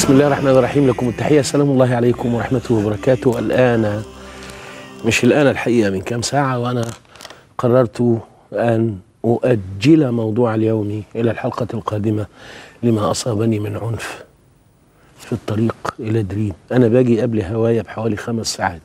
بسم الله الرحمن الرحيم لكم التحية سلام الله عليكم ورحمته وبركاته الآن مش الآن الحقيقة من كام ساعة وأنا قررت أن أؤجل موضوع اليوم إلى الحلقة القادمة لما أصابني من عنف في الطريق إلى دريم أنا باجي قبل هواية بحوالي خمس ساعات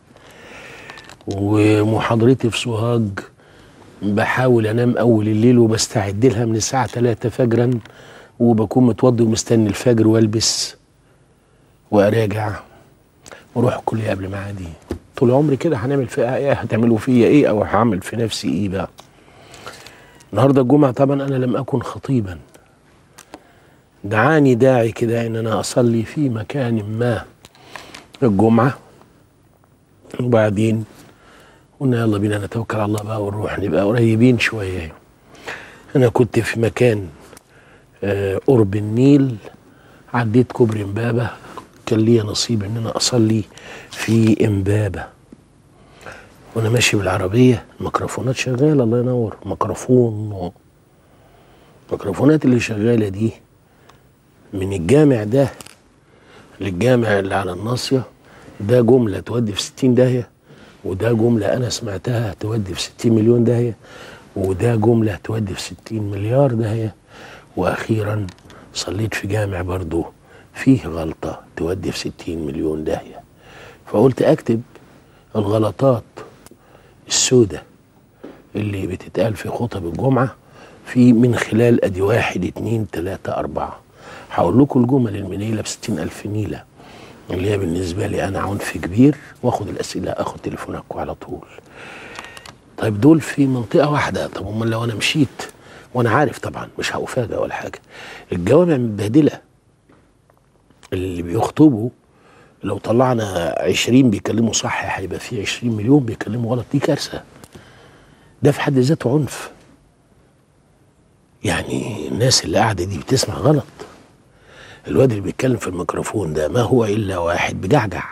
ومحاضرتي في سوهاج بحاول أنام أول الليل وبستعد لها من الساعة 3 فجرا وبكون متوضي ومستني الفجر والبس واراجع واروح الكليه قبل ميعادي طول عمري كده هنعمل فيها ايه هتعملوا فيا ايه او هعمل في نفسي ايه بقى النهارده الجمعه طبعا انا لم اكن خطيبا دعاني داعي كده ان انا اصلي في مكان ما الجمعه وبعدين قلنا يلا بينا نتوكل على الله بقى ونروح نبقى قريبين شويه انا كنت في مكان آه، قرب النيل عديت كوبري امبابه كان ليا نصيب ان انا اصلي في امبابه وانا ماشي بالعربيه الميكروفونات شغاله الله ينور ميكروفون و- الميكروفونات اللي شغاله دي من الجامع ده للجامع اللي على الناصيه ده جمله تودي في 60 داهيه وده جمله انا سمعتها تودي في 60 مليون داهيه وده جمله تودي في 60 مليار داهيه واخيرا صليت في جامع برضه فيه غلطه تودي في 60 مليون داهيه فقلت اكتب الغلطات السوداء اللي بتتقال في خطب الجمعه في من خلال ادي واحد اتنين تلاته اربعه هقول لكم الجمل المنيله ب 60 الف نيله اللي هي بالنسبه لي انا عنف كبير واخد الاسئله اخد تليفونكم على طول طيب دول في منطقه واحده طب امال لو انا مشيت وانا عارف طبعا مش هافاجئ ولا حاجه الجوامع متبهدله اللي بيخطبوا لو طلعنا 20 بيكلموا صح هيبقى في 20 مليون بيكلموا غلط دي كارثه ده في حد ذاته عنف يعني الناس اللي قاعده دي بتسمع غلط الواد اللي بيتكلم في الميكروفون ده ما هو الا واحد بجعجع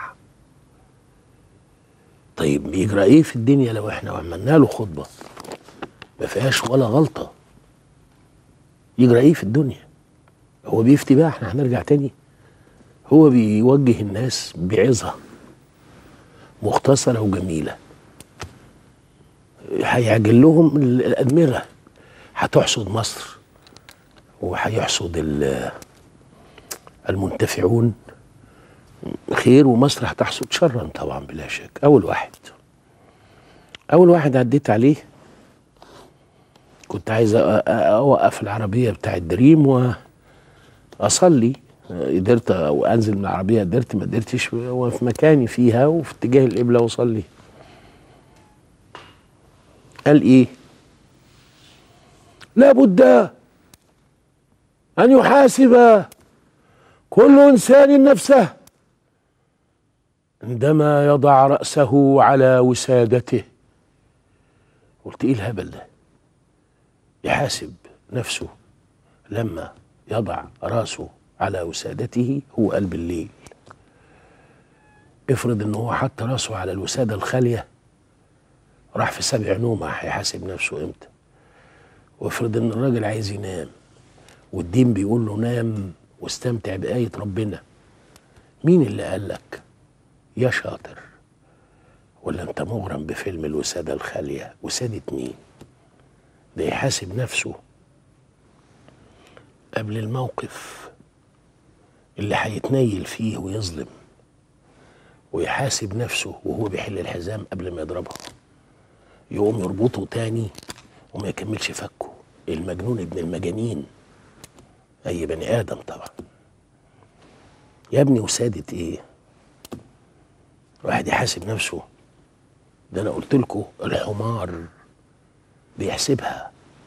طيب بيجرى ايه في الدنيا لو احنا عملنا له خطبه ما فيهاش ولا غلطه يجرى ايه في الدنيا هو بيفتي بقى احنا هنرجع تاني هو بيوجه الناس بعظة مختصرة وجميلة هيعجل لهم الأدمغة هتحصد مصر وهيحصد ال- المنتفعون خير ومصر هتحصد شرا طبعا بلا شك أول واحد أول واحد عديت عليه كنت عايز أ- أ- أوقف العربية بتاع الدريم وأصلي قدرت او انزل من العربيه قدرت ما قدرتش وفي مكاني فيها وفي اتجاه القبله واصلي قال ايه لابد ان يحاسب كل انسان نفسه عندما يضع راسه على وسادته قلت ايه الهبل ده يحاسب نفسه لما يضع راسه على وسادته هو قلب الليل افرض ان هو حط راسه على الوسادة الخالية راح في سبع نومة هيحاسب نفسه امتى وافرض ان الراجل عايز ينام والدين بيقول له نام واستمتع بآية ربنا مين اللي قال لك يا شاطر ولا انت مغرم بفيلم الوسادة الخالية وسادة مين ده يحاسب نفسه قبل الموقف اللي هيتنيل فيه ويظلم ويحاسب نفسه وهو بيحل الحزام قبل ما يضربها يقوم يربطه تاني وما يكملش فكه المجنون ابن المجانين اي بني ادم طبعا يا ابني وسادة ايه واحد يحاسب نفسه ده انا قلت لكم الحمار بيحسبها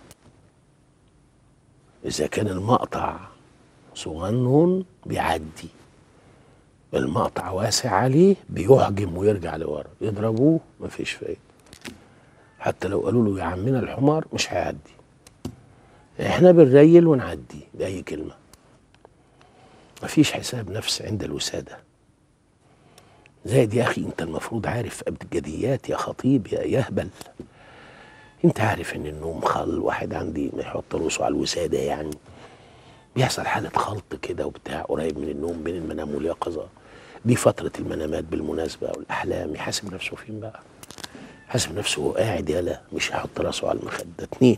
اذا كان المقطع صغنن بيعدي المقطع واسع عليه بيهجم ويرجع لورا يضربوه مفيش فايده حتى لو قالوا له يا عمنا الحمار مش هيعدي احنا بنريل ونعدي بأي كلمة مفيش حساب نفس عند الوسادة زائد يا أخي أنت المفروض عارف أبجديات يا خطيب يا يهبل أنت عارف إن النوم خل واحد عندي ما يحط راسه على الوسادة يعني بيحصل حاله خلط كده وبتاع قريب من النوم بين المنام واليقظه دي فتره المنامات بالمناسبه والاحلام يحاسب نفسه فين بقى حاسب نفسه وهو قاعد يالا مش هيحط راسه على المخده اتنين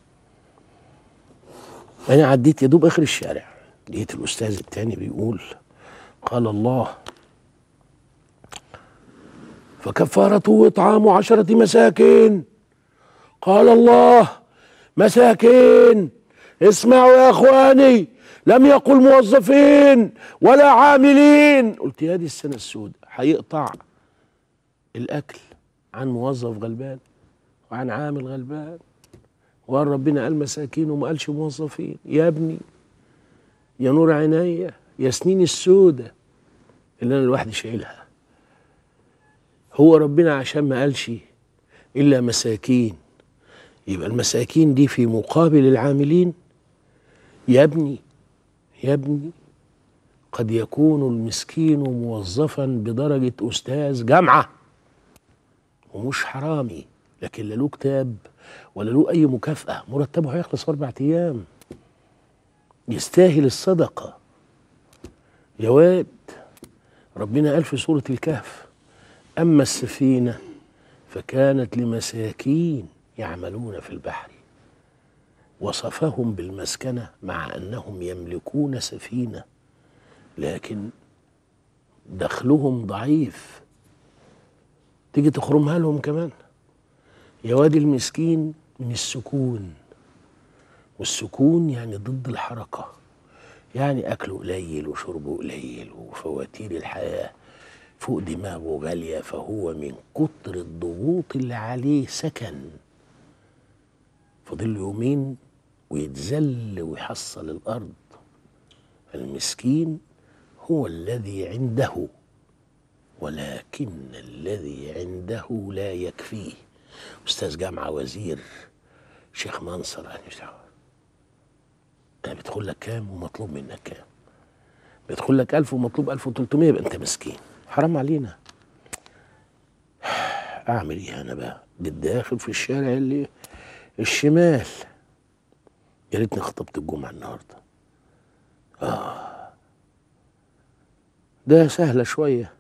انا عديت يا دوب اخر الشارع لقيت الاستاذ التاني بيقول قال الله فكفارته اطعام عشره مساكين قال الله مساكين اسمعوا يا اخواني لم يقل موظفين ولا عاملين قلت يا دي السنه السوداء هيقطع الاكل عن موظف غلبان وعن عامل غلبان وقال ربنا قال مساكين وما قالش موظفين يا ابني يا نور عينيا يا سنين السودة اللي انا لوحدي شايلها هو ربنا عشان ما قالش الا مساكين يبقى المساكين دي في مقابل العاملين يا ابني يا ابني قد يكون المسكين موظفا بدرجة أستاذ جامعة ومش حرامي لكن لا له كتاب ولا له أي مكافأة مرتبه هيخلص في أربع أيام يستاهل الصدقة يا واد ربنا قال في سورة الكهف أما السفينة فكانت لمساكين يعملون في البحر وصفهم بالمسكنة مع أنهم يملكون سفينة لكن دخلهم ضعيف تيجي تخرمها لهم كمان يا واد المسكين من السكون والسكون يعني ضد الحركة يعني أكله قليل وشربه قليل وفواتير الحياة فوق دماغه غالية فهو من كتر الضغوط اللي عليه سكن فاضل له يومين ويتذل ويحصل الأرض المسكين هو الذي عنده ولكن الذي عنده لا يكفيه أستاذ جامعة وزير شيخ منصر أنا مش دعوة أنا بيدخل لك كام ومطلوب منك كام بيدخل لك 1000 ومطلوب 1300 يبقى أنت مسكين حرام علينا أعمل إيه أنا بقى بالداخل في الشارع اللي الشمال يا ريتني خطبت الجمعة النهاردة آه ده سهلة شوية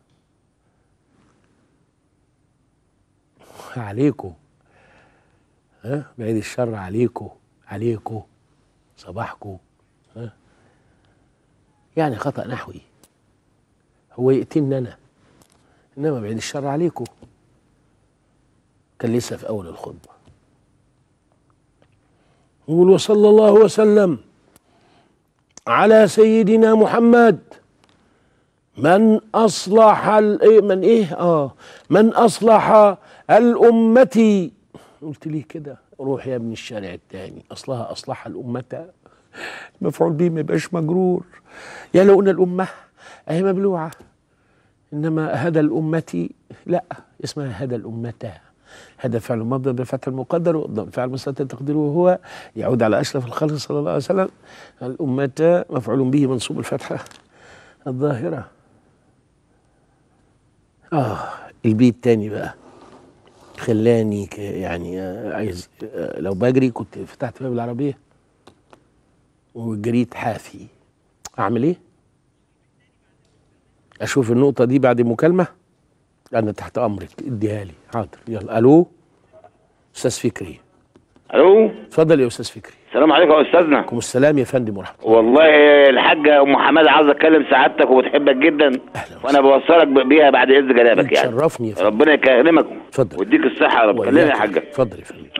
عليكم ها بعيد الشر عليكم عليكم صباحكم ها يعني خطأ نحوي هو يقتلني أنا إنما بعيد الشر عليكم كان لسه في أول الخطبة يقول وصلى الله وسلم على سيدنا محمد من أصلح ال- من إيه آه من أصلح الأمة قلت ليه كده روح يا ابن الشارع التاني أصلها أصلح الأمة مفعول به ما يبقاش مجرور يا لو قلنا الأمة أهي مبلوعة إنما هدى الأمة لا اسمها هدى الأمة هذا فعل ماضي بفتح المقدر فعل مستتر تقديره هو يعود على أشرف الخلق صلى الله عليه وسلم الأمة مفعول به منصوب الفتحة الظاهرة آه البيت تاني بقى خلاني ك- يعني آه، عايز آه، لو بجري كنت فتحت باب العربية وجريت حافي أعمل إيه؟ أشوف النقطة دي بعد مكالمة أنا تحت أمرك اديها لي حاضر يلا ألو أستاذ فكري الو اتفضل يا أستاذ فكري السلام عليكم يا استاذنا عليكم السلام يا فندم ورحمة الله والله الحاجه ام حماد عاوز اتكلم سعادتك وبتحبك جدا أهلا وانا بوصلك ب- بيها بعد اذن جنابك يعني تشرفني يا فندم ربنا يكرمك اتفضل. ويديك الصحه يا رب كلمني يا وإياك. حاجه اتفضل يا فندم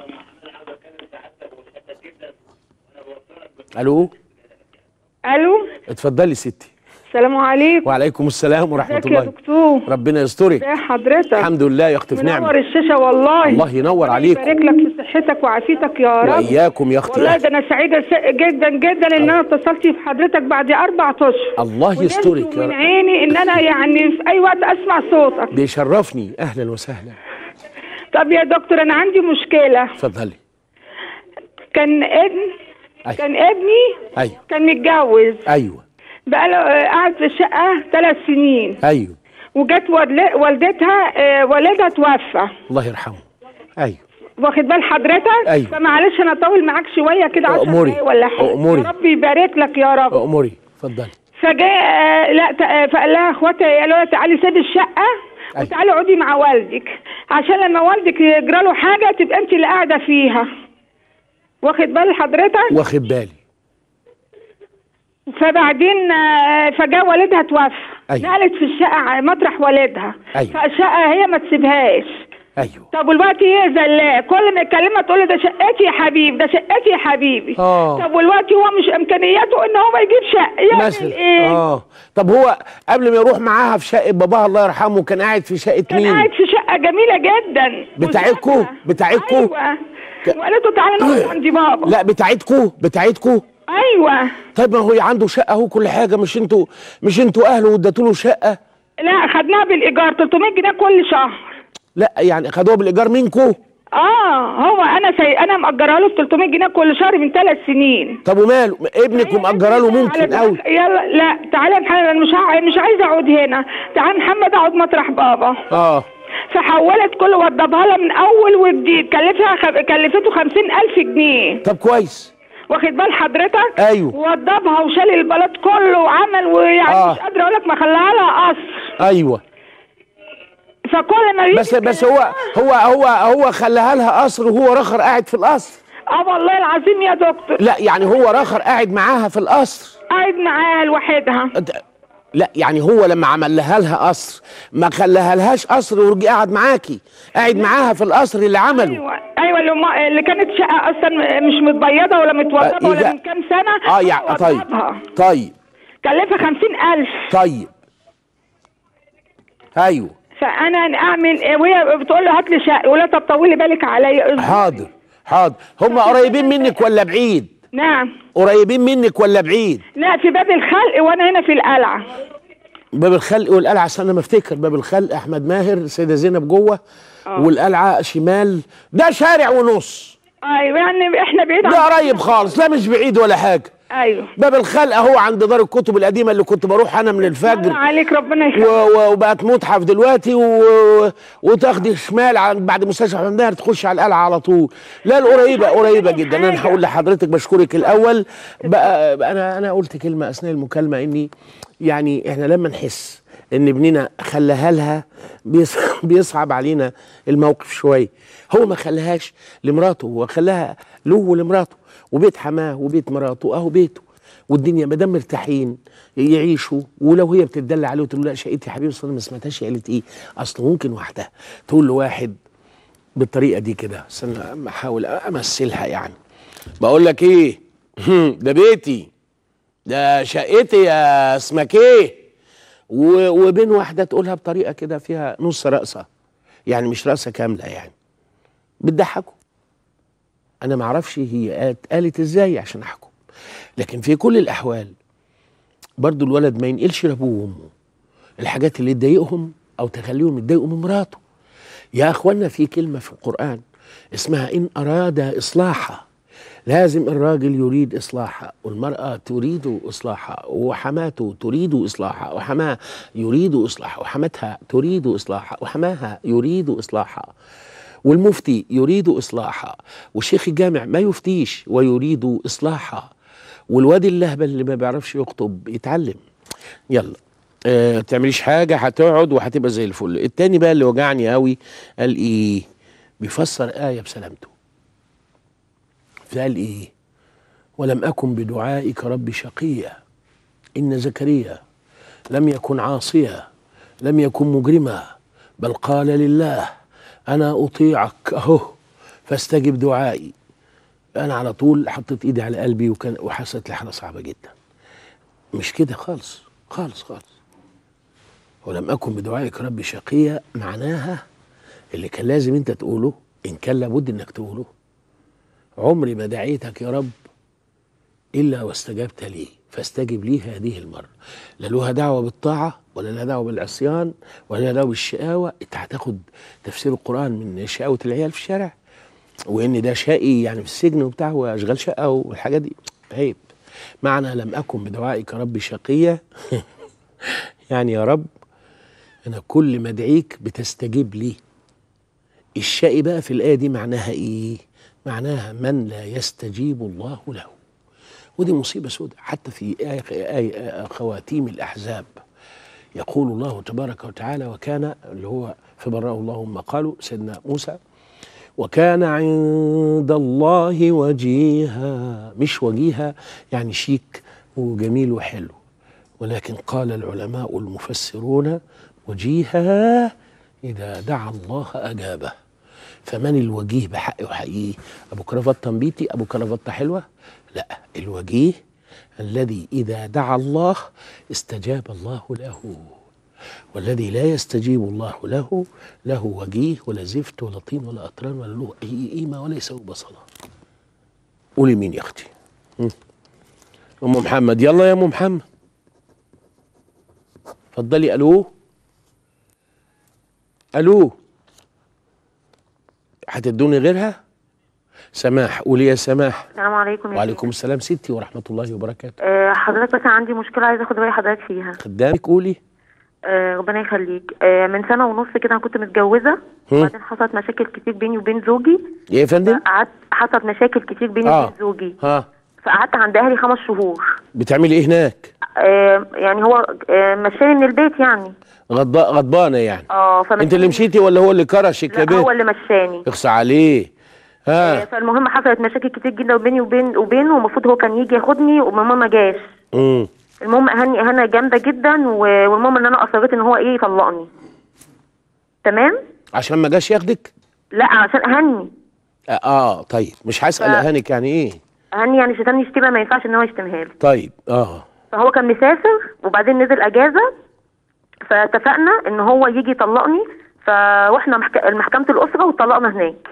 ألو الو اتفضلي ستي السلام عليكم وعليكم السلام ورحمة ازيك يا الله دكتور ربنا يسترك ازي حضرتك الحمد لله يا اختي في منور نعمة الشاشه والله الله ينور ربنا عليكم. يبارك لك في صحتك وعافيتك يا رب وإياكم يا أختي والله أهلا. ده انا سعيده س- جدا جدا ان انا اتصلت بحضرتك بعد اربع اشهر الله ونفسي يسترك يا من رب عيني ان انا يعني في اي وقت اسمع صوتك بيشرفني أهلا وسهلا طب يا دكتور انا عندي مشكله اتفضلي كان ابن أيوة. كان ابني أيوه كان متجوز أيوه بقاله آه، قاعد في الشقه ثلاث سنين أيوه وجت والد- والدتها آه، والدها توفى الله يرحمه أيوه واخد بال حضرتك أيوة. فمعلش انا اطول معاك شويه كده 10 أموري. دقايق ولا حاجه أموري. يا رب يبارك لك يا رب اموري اتفضلي فجاء آه، لا ت- آه، فقال لها اخواتها قالوا لها تعالي سيبي الشقه أيوة. وتعالي اقعدي مع والدك عشان لما والدك يجرى له حاجه تبقى انت اللي قاعده فيها واخد بال حضرتك واخد بالي فبعدين آه، فجاء والدها توفى أيوة. نقلت في الشقه ع- مطرح والدها أيوة. فالشقه هي ما تسيبهاش ايوه طب والوقت هي زلاء كل ما يكلمها تقول له ده شقتي يا حبيبي ده شقتي يا حبيبي آه. طب والوقت هو مش امكانياته ان هو يجيب شقه يعمل مثلا ايه اه طب هو قبل ما يروح معاها في شقه باباها الله يرحمه كان قاعد في شقه كان مين قاعد في شقه جميله جدا بتاعتكو؟ وزحمة. بتاعتكو؟ ايوه ك- وقالت له تعالى نقعد عند بابا لا بتاعتكو بتاعتكو ايوه طيب ما هو عنده شقه اهو كل حاجه مش انتوا مش انتوا اهله واديتوا له شقه لا خدناها بالايجار 300 جنيه كل شهر لا يعني خدوها بالايجار منكو اه هو انا سي... انا مأجرها له ب 300 جنيه كل شهر من ثلاث سنين طب وماله ابنك ومأجره له ممكن على قوي دماغ- يلا لا تعالى يا محمد انا مش ع... مش عايزه اقعد هنا تعالى محمد اقعد مطرح بابا اه فحولت كل وضبها لها من اول وجديد كلفها خ... كلفته 50000 جنيه طب كويس واخد بال حضرتك أيوه. وضبها وشال البلاط كله وعمل ويعني آه. مش قادره اقول لك ما خلاها لها قصر ايوه فكل ما يجي بس بس هو هو هو هو خلاها لها قصر وهو رخر قاعد في القصر اه والله العظيم يا دكتور لا يعني هو رخر قاعد معاها في القصر قاعد معاها لوحدها أنت- لا يعني هو لما عمل لها لها قصر ما خلاها لهاش قصر ورجع قاعد معاكي قاعد معاها في القصر اللي عمله ايوه ايوه اللي, ما... اللي كانت شقه اصلا مش متبيضه ولا متوضبه آه، ولا إذا- من كام سنه اه يعني طيب وضبها. طيب كلفها 50000 طيب ايوه فانا اعمل ايه وهي بتقول له هات لي شقه يقول لها طب طولي بالك عليا حاضر حاضر هم قريبين منك ولا بعيد نعم قريبين منك ولا بعيد لا في باب الخلق وانا هنا في القلعه باب الخلق والقلعه عشان انا ما افتكر باب الخلق احمد ماهر السيده زينب جوه والقلعه شمال ده شارع ونص ايوه يعني احنا بعيد ده قريب خالص لا مش بعيد ولا حاجه ايوه باب الخلق اهو عند دار الكتب القديمه اللي كنت بروح انا من الله الفجر عليك ربنا و... يخليك و... وبقت متحف دلوقتي و... وتاخدي شمال عن... بعد مستشفى احمد ماهر تخش على القلعه على طول لا القريبه قريبه جدا انا هقول لحضرتك بشكرك الاول بقى بقى انا انا قلت كلمه اثناء المكالمه اني يعني احنا لما نحس ان ابننا خلاها لها بيص... بيصعب علينا الموقف شويه هو ما خلاهاش لمراته هو خلاها له ولمراته وبيت حماه وبيت مراته اهو بيته والدنيا ما دام مرتاحين يعيشوا ولو هي بتدلع عليه وتقول له لا شقتي يا حبيبي اصل انا ما سمعتهاش هي قالت ايه اصل ممكن واحده تقول لواحد بالطريقه دي كده بس انا أما احاول امثلها يعني بقول لك ايه ده بيتي ده شقتي يا اسمك ايه و- وبين واحده تقولها بطريقه كده فيها نص رقصه يعني مش رقصه كامله يعني بتضحكوا انا ما اعرفش هي قالت, قالت ازاي عشان احكم لكن في كل الاحوال برضو الولد ما ينقلش لابوه وامه الحاجات اللي تضايقهم او تخليهم يتضايقوا من مراته يا اخوانا في كلمه في القران اسمها ان اراد اصلاحا لازم الراجل يريد اصلاحا والمراه تريد اصلاحا وحماته تريد اصلاحا وحماه يريد اصلاحا وحماتها تريد اصلاحا وحماها يريد اصلاحا والمفتي يريد اصلاحا والشيخ الجامع ما يفتيش ويريد اصلاحا والواد اللهبل اللي ما بيعرفش يخطب يتعلم يلا اه تعمليش حاجه هتقعد وهتبقى زي الفل التاني بقى اللي وجعني قوي قال ايه بيفسر ايه بسلامته فقال ايه ولم اكن بدعائك رب شقيا ان زكريا لم يكن عاصيا لم يكن مجرما بل قال لله انا اطيعك اهو فاستجب دعائي انا على طول حطيت ايدي على قلبي وكان وحست لي حاله صعبه جدا مش كده خالص خالص خالص ولم اكن بدعائك ربي شقيا معناها اللي كان لازم انت تقوله ان كان لابد انك تقوله عمري ما دعيتك يا رب الا واستجبت لي فاستجب لي هذه المره لا لها دعوه بالطاعه ولا لها دعوه بالعصيان ولا لها دعوه بالشقاوه انت هتاخد تفسير القران من شقاوه العيال في الشارع وان ده شقي يعني في السجن وبتاع واشغال شقه والحاجات دي عيب معنى لم اكن بدعائك ربي شقيا يعني يا رب انا كل ما ادعيك بتستجيب لي الشقي بقى في الآية دي معناها إيه؟ معناها من لا يستجيب الله له ودي مصيبة سوداء حتى في آية, آية خواتيم الأحزاب يقول الله تبارك وتعالى وكان اللي هو فبرأه الله ما قالوا سيدنا موسى وكان عند الله وجيها مش وجيها يعني شيك وجميل وحلو ولكن قال العلماء المفسرون وجيها إذا دعا الله أجابه فمن الوجيه بحق وحقيقي أبو كرافطة بيتي أبو كرافطة حلوة لا الوجيه الذي إذا دعا الله استجاب الله له والذي لا يستجيب الله له له وجيه ولا زفت ولا طين ولا أطران ولا له أي قيمة ولا يسوي بصلة قولي مين يا أختي هم؟ أم محمد يلا يا أم محمد اتفضلي ألو ألو هتدوني غيرها سماح قولي يا سماح السلام عليكم يا وعليكم السلام ستي ورحمة الله وبركاته آه حضرتك بس عندي مشكلة عايزة اخد رأي حضرتك فيها خدامك قولي آه ربنا يخليك آه من سنة ونص كده انا كنت متجوزة وبعدين حصلت مشاكل كتير بيني وبين زوجي ايه يا فندم قعدت حصلت مشاكل كتير بيني آه. وبين زوجي ها فقعدت عند اهلي خمس شهور بتعملي ايه هناك آه يعني هو آه مشاني من البيت يعني غضب... غضبانة يعني اه فمشاني انت اللي مشيتي ولا هو اللي كرشك يا لا هو بنت اللي مشاني اخصى عليه آه ها فالمهم حصلت مشاكل كتير جدا بيني وبين وبينه ومفروض هو كان يجي ياخدني وماما ما جاش امم المهم اهني اهانه جامده جدا و- والمهم ان انا اصريت ان هو ايه يطلقني تمام عشان ما جاش ياخدك لا عشان اهني آه, اه طيب مش هسأل ف- اهانك يعني ايه اهني يعني شتمني شتيمه ما ينفعش ان هو يشتمها لي طيب اه فهو كان مسافر وبعدين نزل اجازه فاتفقنا ان هو يجي يطلقني فروحنا محك... محكمه الاسره وطلقنا هناك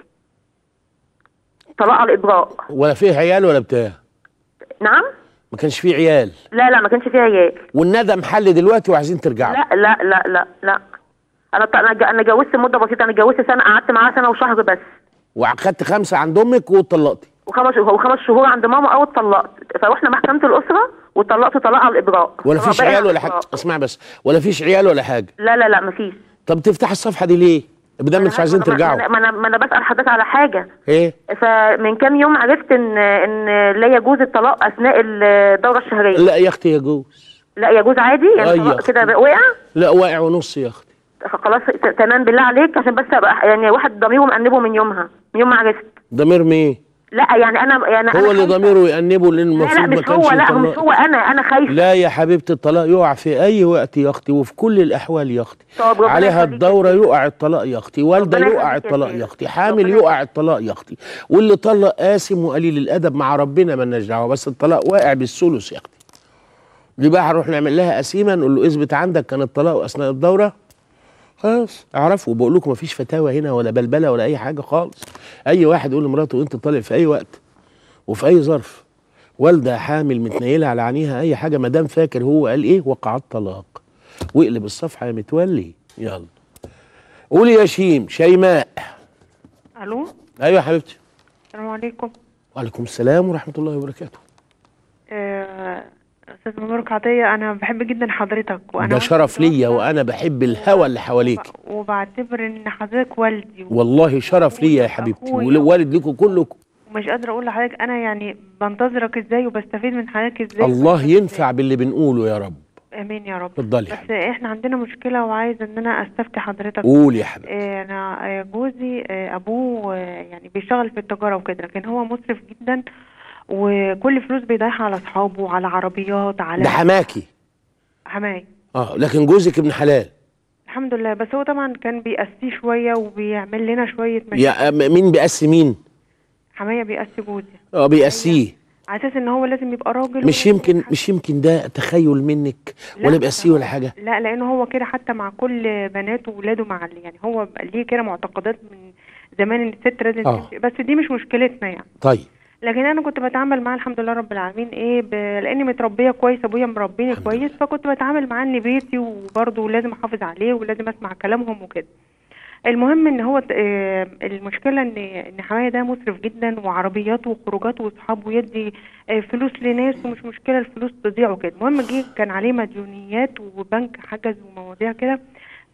طلاق على الابراء ولا فيه عيال ولا بتاع نعم ما كانش فيه عيال لا لا ما كانش فيها عيال والندم حل دلوقتي وعايزين ترجعوا لا لا لا لا لا انا ط- انا ج- انا جوزت مده بسيطه انا جوزت سنه قعدت معاه سنه وشهر بس واخدت خمسه عند امك واتطلقتي وخمس شهور وخمس شهور عند ماما او اتطلقت فروحنا محكمه الاسره وطلقت طلاق على الابراء ولا طلاق فيش بائن عيال على ولا حاجه الإبراء. اسمع بس ولا فيش عيال ولا حاجه لا لا لا مفيش طب تفتح الصفحه دي ليه بدل مش عايزين ما أنا- ترجعوا ما انا ما انا بسال حضرتك على حاجه ايه فمن كام يوم عرفت ان ان لا يجوز الطلاق اثناء الدوره الشهريه لا يا اختي يجوز لا يجوز عادي يعني أي يا طلاق أختي. كده وقع لا واقع ونص يا اختي خلاص ت- تمام بالله عليك عشان بس ابقى يعني واحد ضميره مأنبه من يومها من يوم ما عرفت ضمير مين لا يعني انا يعني هو أنا اللي خايفة. ضميره يأنبه لان لا لا المفروض ما مش كانش هو لا مش يطلق هو انا انا خايفه لا يا حبيبتي الطلاق يقع في اي وقت يا اختي وفي كل الاحوال يا اختي طب ربنا عليها يخليك يا الدوره سيدي. يقع الطلاق يا اختي والده ربنا يقع يخليك يا الطلاق سيدي. يا اختي حامل ربنا يقع الطلاق يا اختي واللي طلق قاسم وقليل الادب مع ربنا مالناش دعوه بس الطلاق واقع بالثلث يا اختي دي بقى هنروح نعمل لها قسيمه نقول له اثبت عندك كان الطلاق اثناء الدوره خلاص اعرفوا بقول لكم مفيش فتاوى هنا ولا بلبله ولا اي حاجه خالص اي واحد يقول لمراته انت طالق في اي وقت وفي اي ظرف والده حامل متنيله على عينيها اي حاجه ما دام فاكر هو قال ايه وقع الطلاق واقلب الصفحه يا متولي يلا قولي يا شيم شيماء الو ايوه يا حبيبتي السلام عليكم وعليكم السلام ورحمه الله وبركاته آه، استاذ مبروك عطيه انا بحب جدا حضرتك وانا ده وأنت شرف ليا متوفى وانا بحب الهوى اللي حواليك وبعتبر ان حضرتك والدي والله شرف ليا يا حبيبتي أخويا. ووالد لكم كلكم ومش قادره اقول لحضرتك انا يعني بنتظرك ازاي وبستفيد من حضرتك ازاي الله وبستفيد ينفع باللي بنقوله يا رب إزاي. امين يا رب اتفضلي يا بس حبيبتي احنا عندنا مشكله وعايزه ان انا استفتي حضرتك قول يا حبيبتي آه، انا آه، جوزي آه، ابوه آه، يعني بيشتغل في التجاره وكده لكن هو مسرف جدا وكل فلوس بيضيعها على اصحابه وعلى عربيات على ده حماكي حماي اه لكن جوزك ابن حلال الحمد لله بس هو طبعا كان بيأسيه شوية وبيعمل لنا شوية مشاكل يا م- مين بيأسي مين حماية بيأسي جوزي اه بيأسيه على أساس إن هو لازم يبقى راجل مش و- يمكن مش يمكن ده تخيل منك لا، ولا بيأسيه ولا حاجه لا لأنه هو كده حتى مع كل بناته وولاده مع ال- يعني هو بقى ليه كده معتقدات من زمان إن الست لازم آه. تمشي بس دي مش مشكلتنا يعني طيب لكن انا كنت بتعامل معاه الحمد لله رب العالمين ايه ب... لاني متربيه كويس ابويا مربيني الحمد كويس فكنت بتعامل معاه ان بيتي وبرضه لازم احافظ عليه ولازم اسمع كلامهم وكده المهم ان هو آه، المشكله ان ان حماية ده مسرف جدا وعربيات وخروجات واصحاب ويدي آه، فلوس لناس ومش مشكله الفلوس تضيع وكده المهم جه كان عليه مديونيات وبنك حجز ومواضيع كده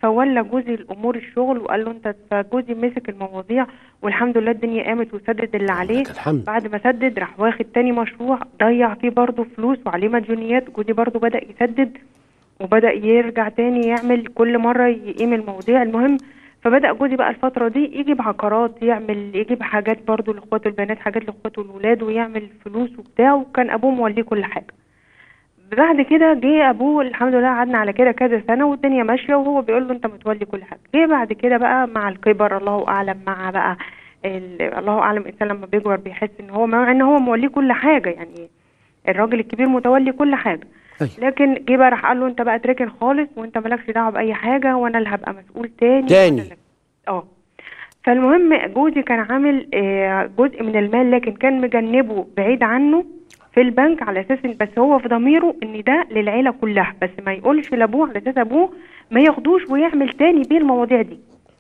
فولى جوزي الامور الشغل وقال له انت فجوزي مسك المواضيع والحمد لله الدنيا قامت وسدد اللي عليه لك الحمد. بعد ما سدد راح واخد تاني مشروع ضيع فيه برضه فلوس وعليه مديونيات جوزي برضه بدأ يسدد وبدأ يرجع تاني يعمل كل مرة يقيم المواضيع المهم فبدأ جوزي بقى الفترة دي يجيب عقارات يعمل يجيب حاجات برضه لاخواته البنات حاجات لاخواته الولاد ويعمل فلوس وبتاع وكان ابوه موليه كل حاجة بعد كده جه ابوه الحمد لله قعدنا على كده كذا سنه والدنيا ماشيه وهو بيقول له انت متولي كل حاجه جه بعد كده بقى مع الكبر الله اعلم مع بقى ال- الله اعلم الانسان لما بيكبر بيحس ان هو مع ان هو موليه كل حاجه يعني الراجل الكبير متولي كل حاجه أيوة. لكن جه بقى راح قال له انت بقى تركن خالص وانت مالكش دعوه باي حاجه وانا اللي هبقى مسؤول تاني تاني. وأنا اللي- اه فالمهم جوزي كان عامل آه، جزء من المال لكن كان مجنبه بعيد عنه في البنك على اساس إن- بس هو في ضميره ان ده للعيله كلها بس ما يقولش لابوه على اساس ابوه ما ياخدوش ويعمل تاني بيه المواضيع دي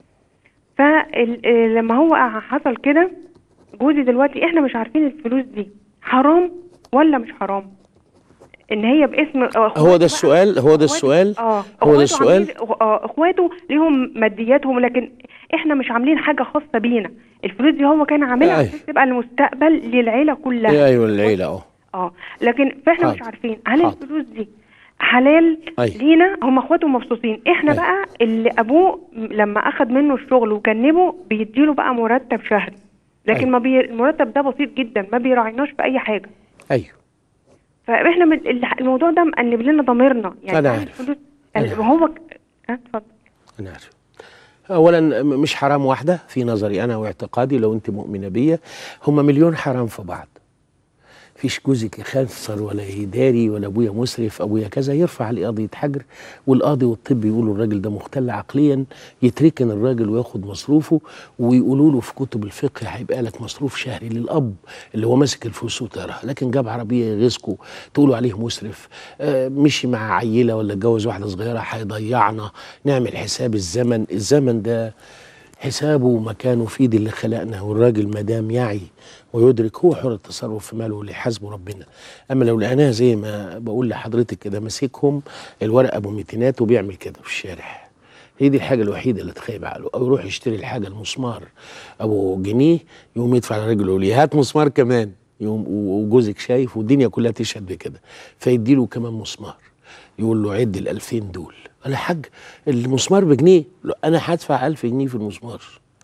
فلما هو حصل كده جوزي دلوقتي احنا مش عارفين الفلوس دي حرام ولا مش حرام ان هي باسم أخواته هو ده بقى- السؤال هو ده أخواته- السؤال اه هو ده أخواته السؤال عاملين- اه اخواته ليهم مادياتهم لكن احنا مش عاملين حاجه خاصه بينا الفلوس دي هو كان عاملها أيوة. عشان تبقى المستقبل للعيله كلها ايوه العيله اه اه لكن فاحنا مش حاضر. عارفين هل حاضر. الفلوس دي حلال أيوة. لينا هم اخواته مبسوطين احنا أيوة. بقى اللي ابوه م- لما اخد منه الشغل وجنبه بيديله بقى مرتب شهري لكن أيوة. ما بي... المرتب ده بسيط جدا ما بيراعيناش في اي حاجه ايوه فاحنا من... ال- الموضوع ده مأنب لنا ضميرنا يعني أنا هل عارف. الفلوس أنا ال- هو ك- ها، اتفضل انا عارف اولا م- مش حرام واحده في نظري انا واعتقادي لو انت مؤمنه بيا هم مليون حرام في بعض فيش جوزك يخسر ولا يداري ولا ابويا مسرف ابويا كذا يرفع عليه قضيه حجر والقاضي والطب يقولوا الراجل ده مختل عقليا يتركن الراجل وياخد مصروفه ويقولوا له في كتب الفقه هيبقى لك مصروف شهري للاب اللي هو ماسك الفلوس وطيرها لكن جاب عربيه يغيظكوا تقولوا عليه مسرف آه مشي مع عيله ولا اتجوز واحده صغيره هيضيعنا نعمل حساب الزمن الزمن ده حسابه ومكانه في ايد اللي خلقنا والراجل ما دام يعي ويدرك هو حر التصرف في ماله اللي حاسبه ربنا اما لو لقيناها زي ما بقول لحضرتك كده ماسكهم الورقه ابو ميتينات وبيعمل كده في الشارع هي دي الحاجه الوحيده اللي تخيب عقله او يروح يشتري الحاجه المسمار ابو جنيه يقوم يدفع للراجل يقول لي هات مسمار كمان يقوم وجوزك شايف والدنيا كلها تشهد بكده فيديله كمان مسمار يقول له عد ال 2000 دول قال يا حاج المسمار بجنيه لا انا هدفع 1000 جنيه في المسمار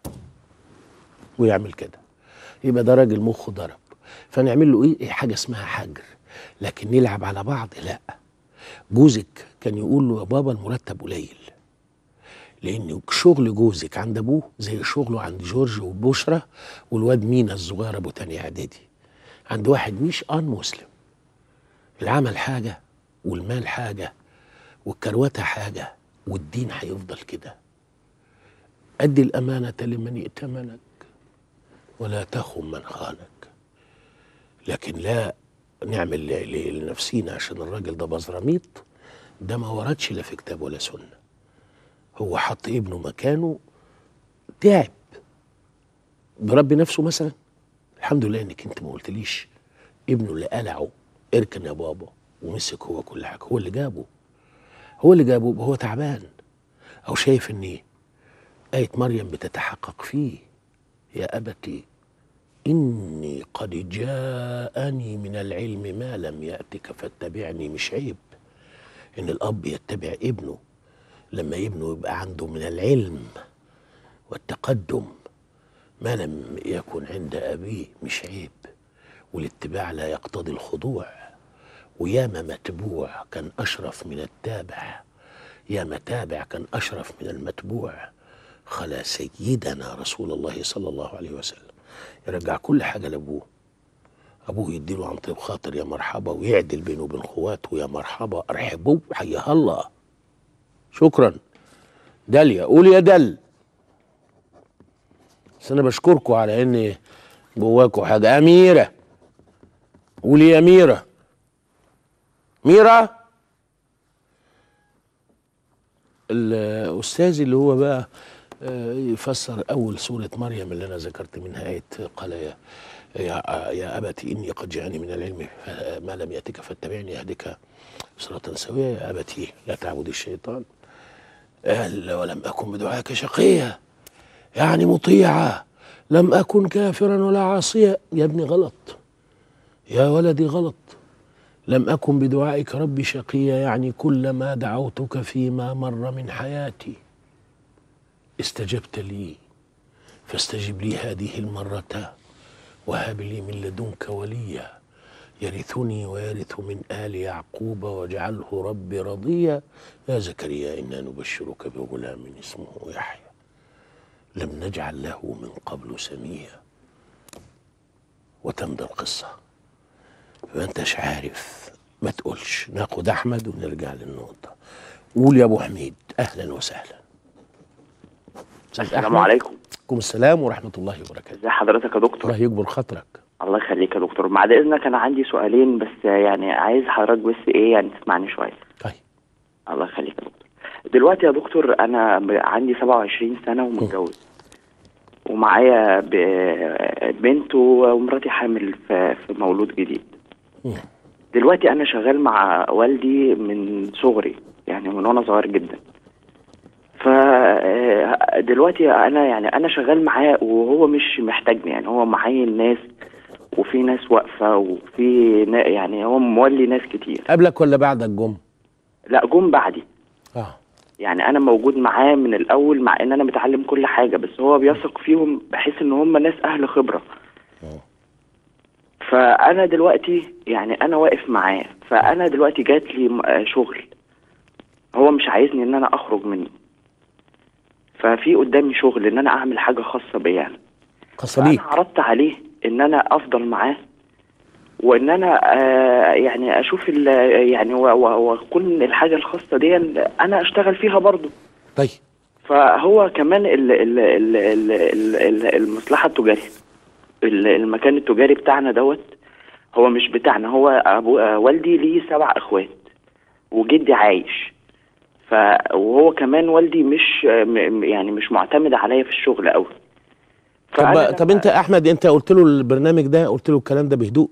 ويعمل كده يبقى ده راجل مخه ضرب فنعمل له ايه حاجه اسمها حجر لكن نلعب على بعض لا جوزك كان يقول له يا بابا المرتب قليل لان شغل جوزك عند ابوه زي شغله عند جورج وبشرى والواد مينا الصغير ابو تاني اعدادي عند واحد مش ان مسلم العمل حاجه والمال حاجه والكروته حاجه والدين هيفضل كده ادي الامانه لمن ائتمنك ولا تخن من خانك لكن لا نعمل ل- ل- لنفسينا عشان الراجل ده بزراميط ده ما وردش لا في كتاب ولا سنه هو حط ابنه مكانه تعب بربي نفسه مثلا الحمد لله انك انت ما قلتليش ابنه اللي قلعه اركن يا بابا ومسك هو كل حاجه هو اللي جابه هو اللي جابه هو تعبان او شايف ان ايه آية مريم بتتحقق فيه يا أبتي إني قد جاءني من العلم ما لم يأتك فاتبعني مش عيب إن الأب يتبع ابنه لما ابنه يبقى عنده من العلم والتقدم ما لم يكن عند أبيه مش عيب والاتباع لا يقتضي الخضوع وياما متبوع كان أشرف من التابع ياما تابع كان أشرف من المتبوع خلا سيدنا رسول الله صلى الله عليه وسلم يرجع كل حاجة لأبوه أبوه يديله عن طيب خاطر يا مرحبا ويعدل بينه وبين اخواته يا مرحبا ارحبوه حياها الله شكرا داليا قول يا دل بس انا بشكركم على ان جواكم حاجه اميره قولي يا ميره ميره الاستاذ اللي هو بقى آه، يفسر اول سوره مريم اللي انا ذكرت منها ايه قال يا يا, يا ابتي اني قد جاءني من العلم ما لم ياتك فاتبعني اهدك صراطا سويا يا ابتي لا تعبد الشيطان قال ولم أكن بدعائك شقيا يعني مطيعة لم أكن كافرا ولا عاصيا يا ابني غلط يا ولدي غلط لم أكن بدعائك ربي شقيا يعني كلما دعوتك فيما مر من حياتي استجبت لي فاستجب لي هذه المرة وهب لي من لدنك وليا يرثني ويرث من آل يعقوب واجعله ربي رضيا يا زكريا إنا نبشرك بغلام اسمه يحيى لم نجعل له من قبل سميا وتمضي القصة ما انتش عارف ما تقولش ناخد أحمد ونرجع للنقطة قول يا أبو حميد أهلا وسهلا أستاذ السلام أحمد. عليكم عليكم السلام ورحمة الله وبركاته ازي حضرتك يا دكتور الله يكبر خاطرك الله يخليك يا دكتور بعد اذنك انا عندي سؤالين بس يعني عايز حضرتك بس ايه يعني تسمعني شويه طيب الله يخليك يا دكتور دلوقتي يا دكتور انا ب- عندي 27 سنه ومتجوز ومعايا ب- بنت ومراتي حامل في في مولود جديد مم. دلوقتي انا شغال مع والدي من صغري يعني من وانا صغير جدا ف آه، دلوقتي انا يعني انا شغال معاه وهو مش محتاجني يعني هو معين ناس وفي ناس واقفه وفي نا- يعني هو مولي ناس كتير قبلك ولا بعدك جم لا جم بعدي اه يعني انا موجود معاه من الاول مع ان انا متعلم كل حاجه بس هو بيثق فيهم بحيث ان هم ناس اهل خبره فانا دلوقتي يعني انا واقف معاه فانا دلوقتي جات لي م- آه شغل هو مش عايزني ان انا اخرج منه ففي قدامي شغل ان انا اعمل حاجه خاصه بيا يعني خاصة بيك فانا عرضت عليه ان انا افضل معاه وان انا آه يعني اشوف ال- يعني و- و- واكون الحاجه الخاصه دي انا اشتغل فيها برضو طيب فهو كمان ال ال ال ال ال ال المصلحه التجاريه ال- المكان التجاري بتاعنا دوت هو مش بتاعنا هو ابو آه، والدي ليه سبع اخوات وجدي عايش ف وهو كمان والدي مش آه، م- يعني مش معتمد عليا في الشغل قوي طب طب انت احمد انت قلت له البرنامج ده قلت له الكلام ده بهدوء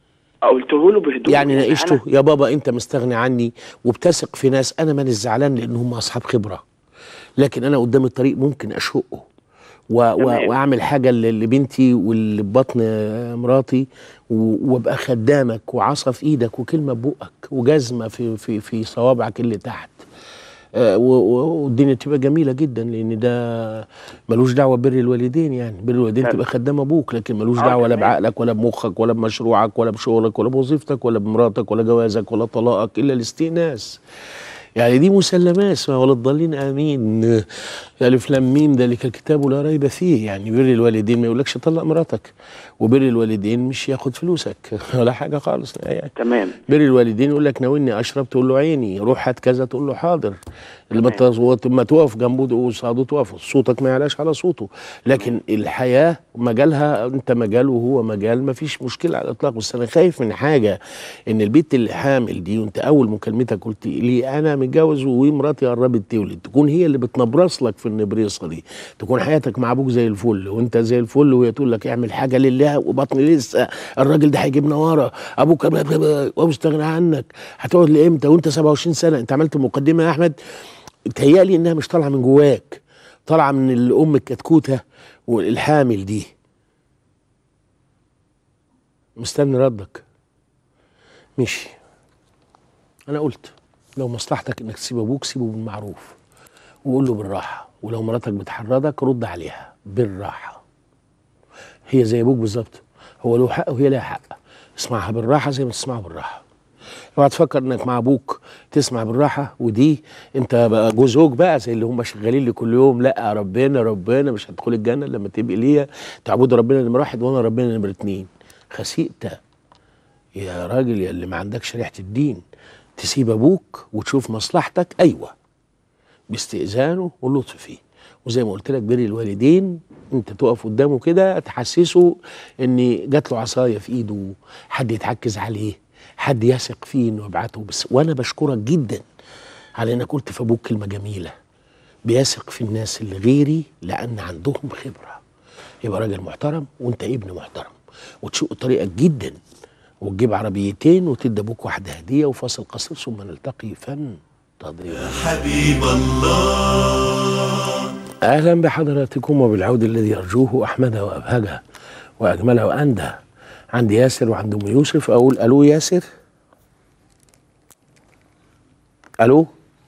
قلته له بهدوء يعني ناقشته أنا- يا بابا انت مستغني عني وبتثق في ناس انا ماني زعلان لان هم اصحاب خبره لكن انا قدام الطريق ممكن اشقه و و تمام. واعمل حاجه ل- لبنتي واللي ببطن آه، مراتي و- وابقى خدامك وعصا في ايدك وكلمه ببقك وجزمه في في في صوابعك اللي تحت آه، و- و- والدنيا تبقى جميله جدا لان ده ملوش دعوه ببر الوالدين يعني بر الوالدين تمام. تبقى خدام ابوك لكن ملوش آه، دعوه لا تمام. بعقلك ولا بمخك ولا بمشروعك ولا بشغلك ولا بوظيفتك ولا بمراتك ولا جوازك ولا طلاقك الا الاستئناس يعني دي مسلمات ولا الضالين امين الف لام ميم ذلك الكتاب لا ريب فيه يعني بر الوالدين ما يقولكش طلق مراتك وبر الوالدين مش ياخد فلوسك ولا حاجه خالص يعني تمام بر الوالدين يقول لك ناولني اشرب تقول له عيني روح هات كذا تقول له حاضر لما تصوت- ما توقف جنبه قصاده توقف صوتك ما يعلاش على صوته لكن الحياه مجالها انت مجال وهو مجال ما فيش مشكله على الاطلاق بس انا خايف من حاجه ان البنت اللي حامل دي وانت اول مكالمتك قلت لي انا متجوز ومراتي قربت تولد تكون هي اللي بتنبرص لك في النبريصه دي تكون حياتك مع ابوك زي الفل وانت زي الفل وهي تقول لك اعمل حاجه لله وبطني لسه الراجل ده هيجيبنا ورا ابوك مستغني عنك هتقعد لامتى وانت 27 سنه انت عملت مقدمه يا احمد تهيألي انها مش طالعه من جواك طالعه من الام الكتكوته والحامل دي مستني ردك مشي انا قلت لو مصلحتك انك تسيب ابوك سيبه بالمعروف وقول له بالراحه ولو مراتك بتحرضك رد عليها بالراحه هي زي ابوك بالظبط هو له حق وهي لها حق اسمعها بالراحه زي ما تسمعها بالراحه اوعى تفكر انك مع ابوك تسمع بالراحه ودي انت بقى جوزوك بقى زي اللي هم شغالين لي كل يوم لا ربنا ربنا مش هتدخل الجنه لما تبقي ليا تعبد ربنا نمره واحد وانا ربنا نمره اتنين خسيئة يا راجل يا اللي ما عندكش ريحه الدين تسيب ابوك وتشوف مصلحتك ايوه باستئذانه واللطف فيه وزي ما قلت لك بر الوالدين انت تقف قدامه كده تحسسه ان جات له عصايه في ايده حد يتعكز عليه حد يثق فيه انه يبعته بس وانا بشكرك جدا على انك قلت في ابوك كلمه جميله بيثق في الناس اللي غيري لان عندهم خبره يبقى راجل محترم وانت ابن محترم وتشق طريقك جدا وتجيب عربيتين وتدي ابوك واحده هديه وفاصل قصير ثم نلتقي فن تضيع حبيب الله اهلا بحضراتكم وبالعود الذي ارجوه احمده وابهجه واجمله وانده عندي ياسر وعند ام يوسف اقول الو ياسر الو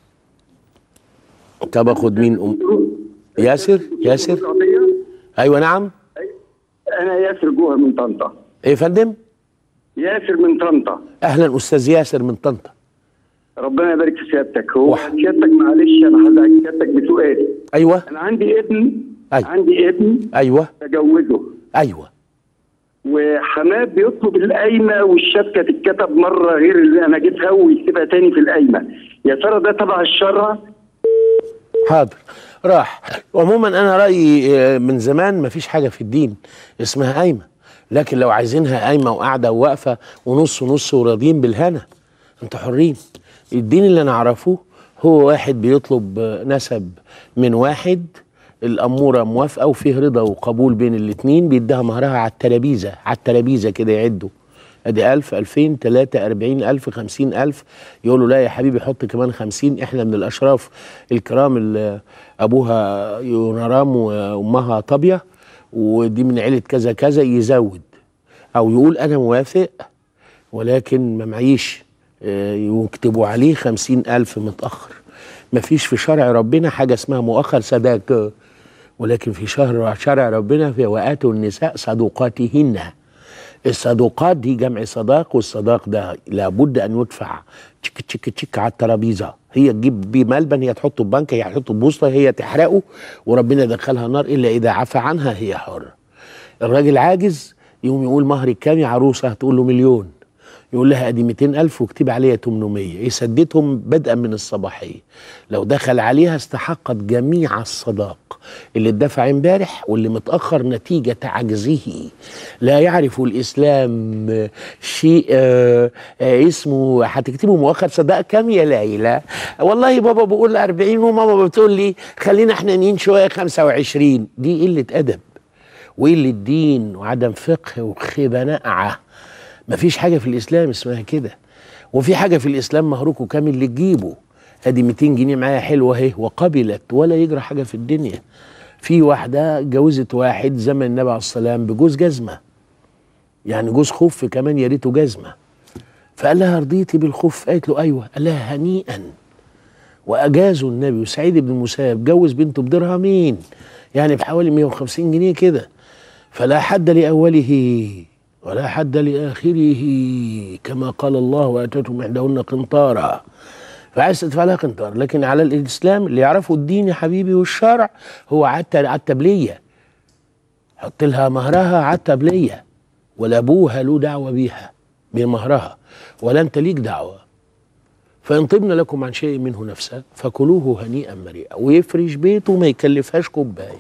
طب اخد مين ام ياسر ياسر ايوه نعم انا ياسر جوهر من طنطا ايه يا فندم ياسر من طنطا اهلا استاذ ياسر من طنطا ربنا يبارك في سيادتك هو وح- سيادتك معلش انا هزعج سيادتك بسؤال ايوه انا عندي ابن أيوة. عندي ابن ايوه تجوزه ايوه وحماه بيطلب القايمه والشبكه تتكتب مره غير اللي انا جيتها ويكتبها تاني في القايمه يا ترى ده تبع الشرع حاضر راح عموما انا رايي آه، من زمان ما فيش حاجه في الدين اسمها قايمه لكن لو عايزينها قايمه وقاعده وواقفه ونص ونص وراضيين بالهنا انتوا حرين الدين اللي انا اعرفه هو واحد بيطلب آه، نسب من واحد الأمورة موافقة وفيه رضا وقبول بين الاتنين بيديها مهرها على التلابيزة على التلابيزة كده يعدوا ادي ألف ألفين تلاتة أربعين ألف خمسين ألف يقولوا لا يا حبيبي حط كمان خمسين احنا من الأشراف الكرام اللي أبوها يونرام وأمها طابية ودي من عيلة كذا كذا يزود أو يقول أنا موافق ولكن ما معيش آه، يكتبوا عليه خمسين ألف متأخر مفيش في شرع ربنا حاجة اسمها مؤخر صداقة ولكن في شهر شرع ربنا في وآتوا النساء صدقاتهن الصدقات دي جمع صداق والصداق ده لابد ان يدفع تشك تشك تشك على الترابيزه هي تجيب بيه ملبن هي تحطه في بنك هي تحطه في بوسطه هي تحرقه وربنا يدخلها نار الا اذا عفى عنها هي حره الراجل عاجز يقوم يقول مهرك كام يا عروسه هتقول له مليون يقول لها ادي 200000 واكتب عليها 800 يسددهم بدءا من الصباحيه لو دخل عليها استحقت جميع الصداق اللي اتدفع امبارح واللي متاخر نتيجه عجزه لا يعرف الاسلام شيء آه آه اسمه هتكتبه مؤخر صداق كام يا ليلى والله بابا بقول 40 وماما بتقول لي خلينا حنانين شويه 25 دي قله ادب وقله دين وعدم فقه وخيبه ناقعه مفيش حاجه في الاسلام اسمها كده وفي حاجه في الاسلام مهروك وكامل اللي تجيبه ادي 200 جنيه معايا حلوه اهي وقبلت ولا يجرى حاجه في الدنيا في واحده جوزت واحد زمن النبي عليه السلام بجوز جزمه يعني جوز خف كمان يا ريته جزمه فقال لها رضيتي بالخف قالت له ايوه قال لها هنيئا واجازوا النبي وسعيد بن المسيب جوز بنته بدرهمين يعني بحوالي 150 جنيه كده فلا حد لاوله ولا حد لاخره كما قال الله واتيتم احداهن قنطارا فعايز تدفع لها قنطار لكن على الاسلام اللي يعرفوا الدين يا حبيبي والشرع هو على الت- على التبليه حط لها مهرها على التبليه ولا ابوها له دعوه بيها بمهرها ولا انت ليك دعوه فإن طبن لكم عن شيء منه نفسا فكلوه هنيئا مريئا ويفرش بيته ما يكلفهاش كوباية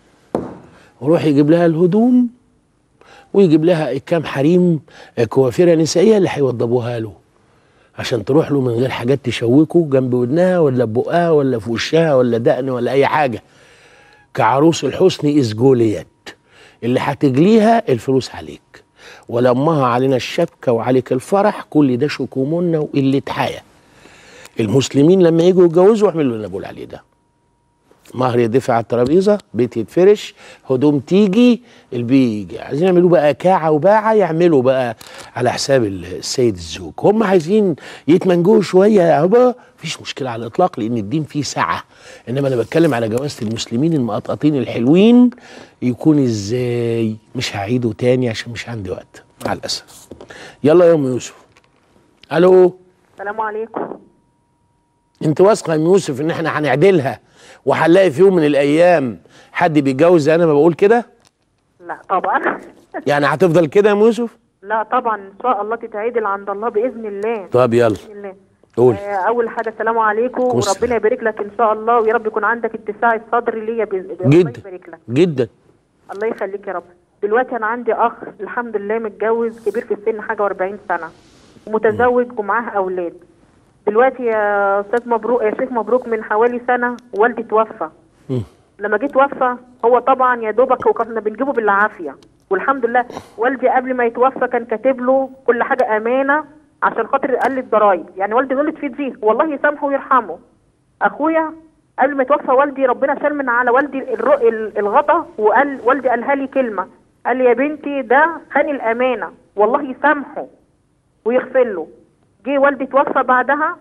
ويروح يجيب لها الهدوم ويجيب لها كام حريم كوافيرة نسائية اللي هيوضبوها له عشان تروح له من غير حاجات تشوكه جنب ودنها ولا بقها ولا في وشها ولا دقن ولا أي حاجة كعروس الحسن إذ جوليت اللي هتجليها الفلوس عليك ولمها علينا الشبكة وعليك الفرح كل ده شكومنا وقلة حياه المسلمين لما يجوا يتجوزوا يعملوا اللي انا بقول عليه ده مهر يدفع على الترابيزه بيت يتفرش هدوم تيجي البي يجي عايزين يعملوا بقى كاعه وباعه يعملوا بقى على حساب السيد الزوج هم عايزين يتمنجوا شويه يا عبا مفيش مشكله على الاطلاق لان الدين فيه سعه انما انا بتكلم على جوازه المسلمين المقطقطين الحلوين يكون ازاي مش هعيده تاني عشان مش عندي وقت مع الاسف يلا يا ام يوسف الو السلام عليكم انت واثقه يا ام يوسف ان احنا هنعدلها وهنلاقي في يوم من الايام حد بيتجوز زي انا ما بقول كده لا طبعا يعني هتفضل كده يا ام يوسف لا طبعا ان شاء الله تتعدل عند الله باذن الله طب يلا باذن الله قول آه، اول حاجه السلام عليكم السلام. وربنا يبارك لك ان شاء الله ويا رب يكون عندك اتساع الصدر ليا باذن الله الله جدا يبارك لك جدا الله يخليك يا رب دلوقتي انا عندي اخ الحمد لله متجوز كبير في السن حاجه و40 سنه ومتزوج ومعاه اولاد دلوقتي يا استاذ مبروك يا شيخ مبروك من حوالي سنه والدي توفى مم. لما جه توفى هو طبعا يا دوبك وكنا بنجيبه بالعافيه والحمد لله والدي قبل ما يتوفى كان كاتب له كل حاجه امانه عشان خاطر قال لي الضرايب يعني والدي غلط في دي والله يسامحه ويرحمه اخويا قبل ما يتوفى والدي ربنا شال من على والدي الر- ال- الغطا وقال والدي قالها لي كلمه قال لي يا بنتي ده خان الامانه والله يسامحه ويغفر له جه والدي توفى بعدها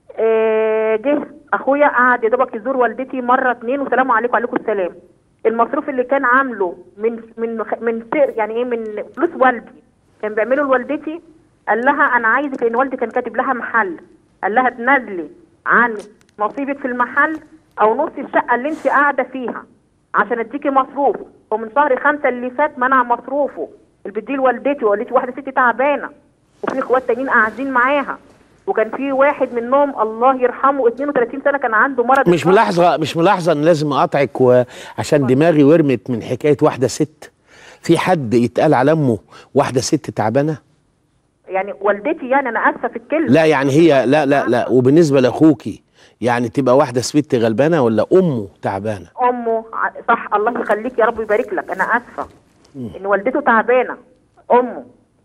آه، جه اخويا قعد يا دوبك يزور والدتي مره اتنين وسلام عليكم وعليكم السلام المصروف اللي كان عامله من من من سر يعني ايه من فلوس والدي كان بيعمله لوالدتي قال لها انا عايزك لان والدي كان كاتب لها محل قال لها تنازلي عن نصيبك في المحل او نص الشقه اللي انت قاعده فيها عشان اديكي مصروف ومن شهر خمسة اللي فات منع مصروفه اللي بيديه لوالدتي ووالدتي واحده ست تعبانه وفي اخوات تانيين قاعدين معاها وكان في واحد منهم الله يرحمه 32 سنه كان عنده مرض مش ملاحظه مش ملاحظه ان لازم اقاطعك وعشان دماغي ورمت من حكايه واحده ست في حد يتقال على امه واحده ست تعبانه يعني والدتي يعني انا اسفه في الكلمه لا يعني هي لا لا لا وبالنسبه لاخوكي يعني تبقى واحده ست غلبانه ولا امه تعبانه امه ع- صح الله يخليك يا رب يبارك لك انا اسفه ان والدته تعبانه امه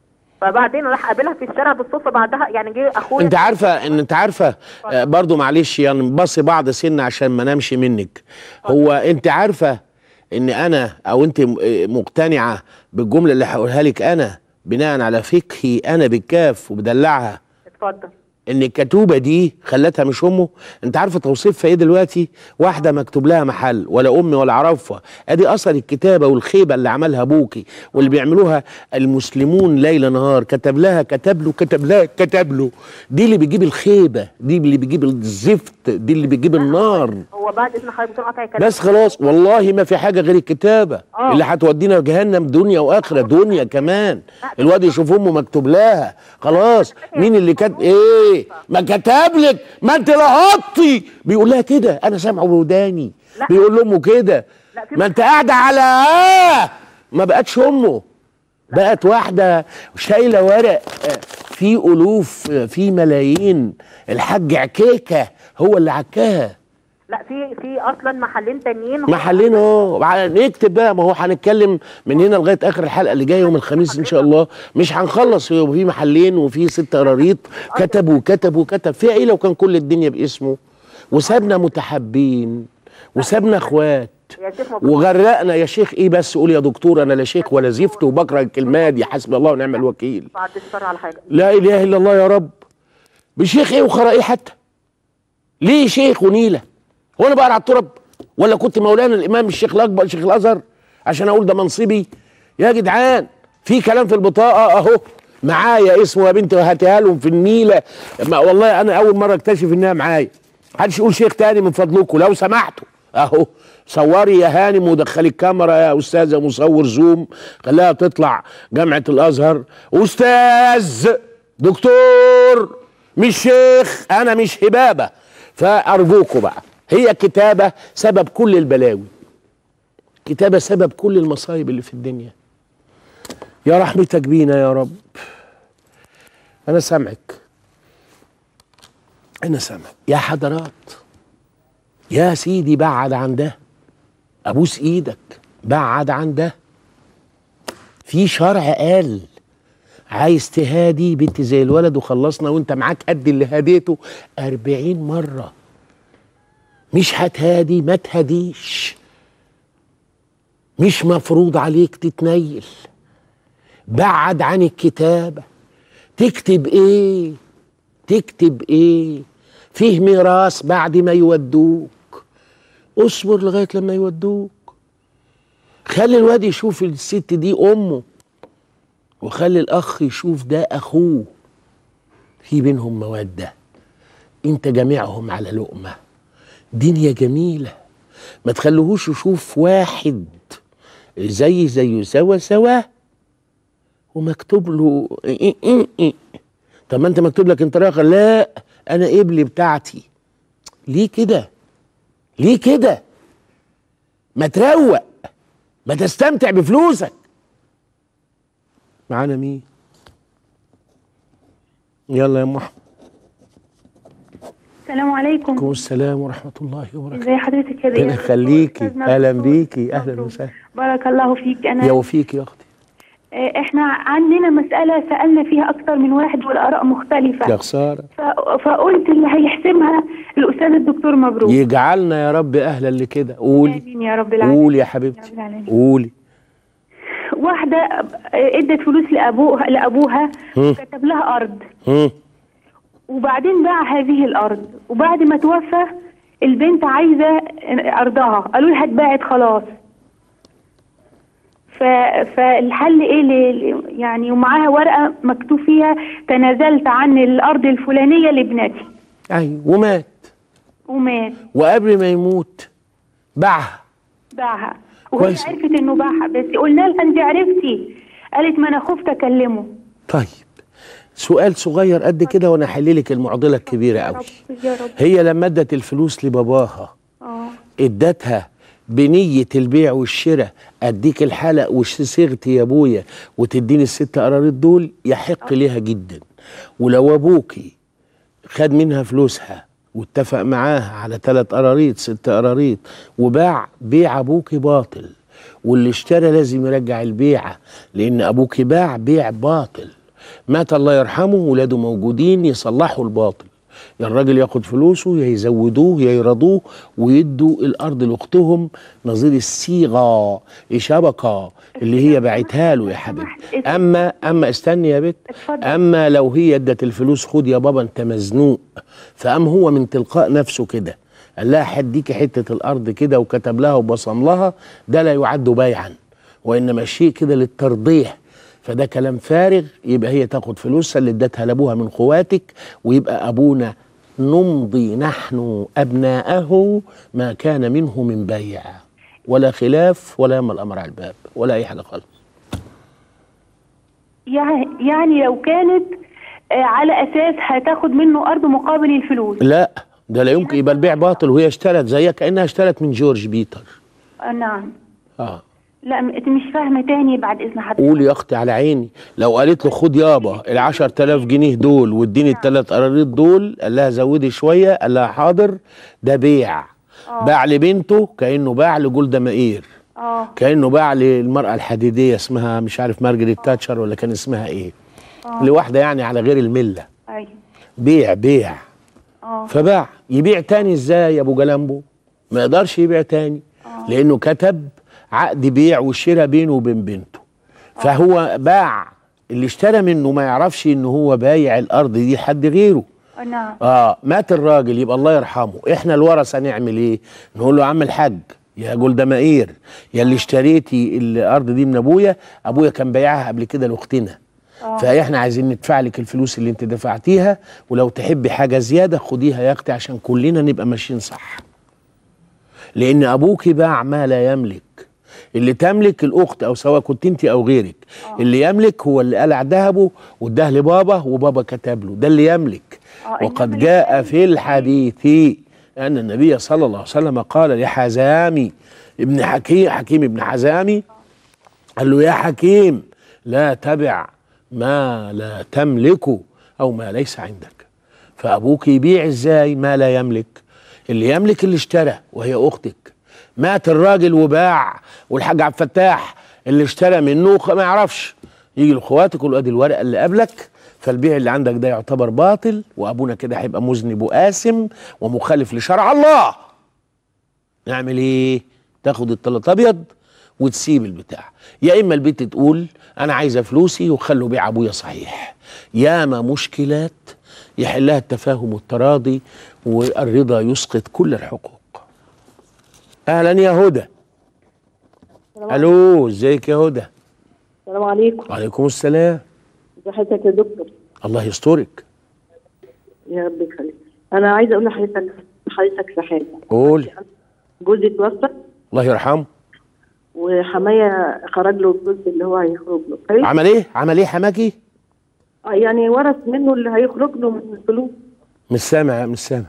فبعدين راح قابلها في الشارع بالصدفه بعدها يعني جه اخويا انت عارفه ان انت عارفه آه، برضو معلش يعني نبصي بعض سن عشان ما نمشي منك هو انت عارفه ان انا او انت م- آه، مقتنعه بالجمله اللي هقولها لك انا بناء على فقهي انا بالكاف وبدلعها اتفضل ان الكتوبه دي خلتها مش امه انت عارفه توصيفها ايه دلوقتي واحده مكتوب لها محل ولا امي ولا اعرفها ادي اثر الكتابه والخيبه اللي عملها ابوكي واللي بيعملوها المسلمون ليل نهار كتب لها كتب له كتب لها كتب له دي اللي بيجيب الخيبه دي اللي بيجيب الزفت دي اللي بيجيب النار هو بعد اذن حضرتك بتقول قطع الكلام بس خلاص والله ما في حاجه غير الكتابه آه. اللي هتودينا جهنم دنيا واخره دنيا كمان الواد يشوف امه مكتوب لها خلاص مين اللي كاتب ايه ما كتب لك ما انت لقطتي بيقول لها كده انا سامعه بوداني لا. بيقول لامه كده لا، في ما انت قاعده على آه ما بقتش امه بقت واحده شايله ورق آه، في الوف آه، في ملايين الحاج عكيكه هو اللي عكاها لا في في اصلا محلين تانيين محلين اهو وع- نكتب بقى ما هو هنتكلم من هنا لغايه اخر الحلقه اللي جايه يوم الخميس ان شاء الله مش هنخلص هو في محلين وفي ست قراريط كتب وكتب وكتب فيها ايه لو كان كل الدنيا باسمه وسابنا متحابين وسابنا اخوات يا شيخ مبروك. وغرقنا يا شيخ ايه بس قول يا دكتور انا لا شيخ ولا زفت وبكره الكلمات دي حسبي الله ونعم الوكيل بعد الشر على حاجه لا اله الا الله يا رب بشيخ ايه وخرا ايه حتى ليه شيخ ونيله هو انا بقرا على التراب ولا كنت مولانا الامام الشيخ الاكبر شيخ الازهر عشان اقول ده منصبي يا جدعان في كلام في البطاقه اهو معايا اسمه يا بنتي وهاتيها لهم في النيله ما والله انا اول مره اكتشف انها معايا محدش يقول شيخ تاني من فضلكم لو سمحتوا اهو صوري يا هانم ودخلي الكاميرا يا استاذه مصور زوم خليها تطلع جامعه الازهر استاذ دكتور مش شيخ انا مش هبابه فارجوكوا بقى هي كتابه سبب كل البلاوي كتابه سبب كل المصايب اللي في الدنيا يا رحمتك بينا يا رب انا سامعك انا سامعك يا حضرات يا سيدي بعد عن ده ابوس ايدك بعد عن ده في شرع قال عايز تهادي بنت زي الولد وخلصنا وانت معاك قد اللي هديته أربعين مرة مش هتهادي ما تهديش مش مفروض عليك تتنيل بعد عن الكتابة تكتب ايه تكتب ايه فيه ميراث بعد ما يودوك اصبر لغاية لما يودوك خلي الواد يشوف الست دي امه وخلي الاخ يشوف ده اخوه في بينهم موده انت جميعهم على لقمه دنيا جميله ما تخليهوش يشوف واحد زي زيه سوا سوا ومكتوب له إيه إيه إيه. طب ما انت مكتوب لك انت راخر لا انا قبلي بتاعتي ليه كده ليه كده ما تروق ما تستمتع بفلوسك معانا مين يلا يا ام احمد السلام عليكم عليكم السلام ورحمه الله وبركاته ازي حضرتك يا ربنا ريان يخليكي أستاذ اهلا مبروك. بيكي اهلا مبروك. وسهلا بارك الله فيك يا انا وفيك يا اختي آه، احنا عندنا مسألة سألنا فيها أكثر من واحد والآراء مختلفة يا خساره ف- فقلت اللي هيحسمها الأستاذ الدكتور مبروك يجعلنا يا رب اهلا لكده قولي آمين يا رب العالمين قولي يا يا حبيبتي رب العالمين. قولي واحدة آه، ادت فلوس لأبوها لأبوها مم. كتب لها أرض هم وبعدين باع هذه الأرض وبعد ما توفى البنت عايزة أرضها قالوا لها اتباعت خلاص ف... فالحل ايه ل... يعني ومعاها ورقة مكتوب فيها تنازلت عن الأرض الفلانية لابنتي ايوه ومات ومات وقبل ما يموت باعها باعها وهي كويس. عرفت انه باعها بس قلنا لها انت عرفتي قالت ما انا خفت اكلمه طيب سؤال صغير قد كده وانا احللك المعضله الكبيره يا قوي رب يا رب هي لما ادت الفلوس لباباها اه ادتها بنية البيع والشراء اديك الحلق وصيغتي يا ابويا وتديني الست قرارات دول يحق ليها جدا ولو ابوكي خد منها فلوسها واتفق معاها على ثلاث قراريط ست قراريط وباع بيع ابوكي باطل واللي اشترى لازم يرجع البيعه لان ابوكي باع بيع باطل مات الله يرحمه ولاده موجودين يصلحوا الباطل يا الراجل ياخد فلوسه يا يزودوه يا يرضوه ويدوا الارض لاختهم نظير الصيغه الشبكه اللي هي باعتها له يا حبيبي اما اما استني يا بت اتفضل. اما لو هي ادت الفلوس خد يا بابا انت مزنوق فقام هو من تلقاء نفسه كده قال لها هديكي حته الارض كده وكتب لها وبصم لها ده لا يعد بيعا وانما شيء كده للترضيح فده كلام فارغ يبقى هي تاخد فلوسها اللي ادتها لابوها من خواتك ويبقى ابونا نمضي نحن ابناءه ما كان منه من بيع ولا خلاف ولا يم الامر على الباب ولا اي حاجه خالص يعني يعني لو كانت آه، على اساس هتاخد منه ارض مقابل الفلوس لا ده لا يمكن يبقى البيع باطل وهي اشترت زيها كانها اشترت من جورج بيتر آه نعم اه لا م- انت مش فاهمه تاني بعد اذن حضرتك قول يا اختي على عيني لو قالت له خد يابا ال 10000 جنيه دول واديني الثلاث قراريط دول قال لها زودي شويه قال لها حاضر ده بيع باع لبنته كانه باع لجولدا مائير اه كانه باع للمراه الحديديه اسمها مش عارف مارجريت تاتشر ولا كان اسمها ايه لواحده يعني على غير المله ايوه بيع بيع اه فباع يبيع تاني ازاي يا ابو جلامبو ما يقدرش يبيع تاني لانه كتب عقد بيع وشراء بينه وبين بنته فهو باع اللي اشترى منه ما يعرفش ان هو بايع الارض دي حد غيره آه، نعم اه مات الراجل يبقى الله يرحمه احنا الورثه نعمل ايه نقول له يا عم الحاج يا جولدا مائير يا اللي اشتريتي الارض دي من ابويا ابويا كان بايعها قبل كده لاختنا فاحنا عايزين ندفع لك الفلوس اللي انت دفعتيها ولو تحبي حاجه زياده خديها يا اختي عشان كلنا نبقى ماشيين صح لان ابوك باع ما لا يملك اللي تملك الاخت او سواء كنت انت او غيرك اللي يملك هو اللي قلع ذهبه واداه لبابا وبابا كتب له ده اللي يملك آه، وقد إنما جاء في الحديث ان النبي صلى الله عليه وسلم قال لحزامي ابن حكيم حكيم ابن حزامي قال له يا حكيم لا تبع ما لا تملك او ما ليس عندك فابوك يبيع ازاي ما لا يملك اللي يملك اللي اشترى وهي اختك مات الراجل وباع والحاج عبد الفتاح اللي اشترى منه خ- ما يعرفش يجي لاخواتك يقول له ادي الورقه اللي قبلك فالبيع اللي عندك ده يعتبر باطل وابونا كده هيبقى مذنب وآثم ومخالف لشرع الله نعمل ايه تاخد الطلط ابيض وتسيب البتاع يا اما البنت تقول انا عايزه فلوسي وخلوا بيع ابويا صحيح ياما مشكلات يحلها التفاهم والتراضي والرضا يسقط كل الحقوق اهلا يا هدى الو ازيك يا هدى السلام عليكم وعليكم السلام ازي حضرتك يا دكتور الله يسترك يا رب يخليك انا عايزه اقول لحضرتك حضرتك في حاجه قول جوزي اتوفى الله يرحمه وحمايه خرج له الجزء اللي هو هيخرج له كويس عمل ايه عمل ايه حماكي آه، يعني ورث منه اللي هيخرج له من الفلوس مش سامع مش سامع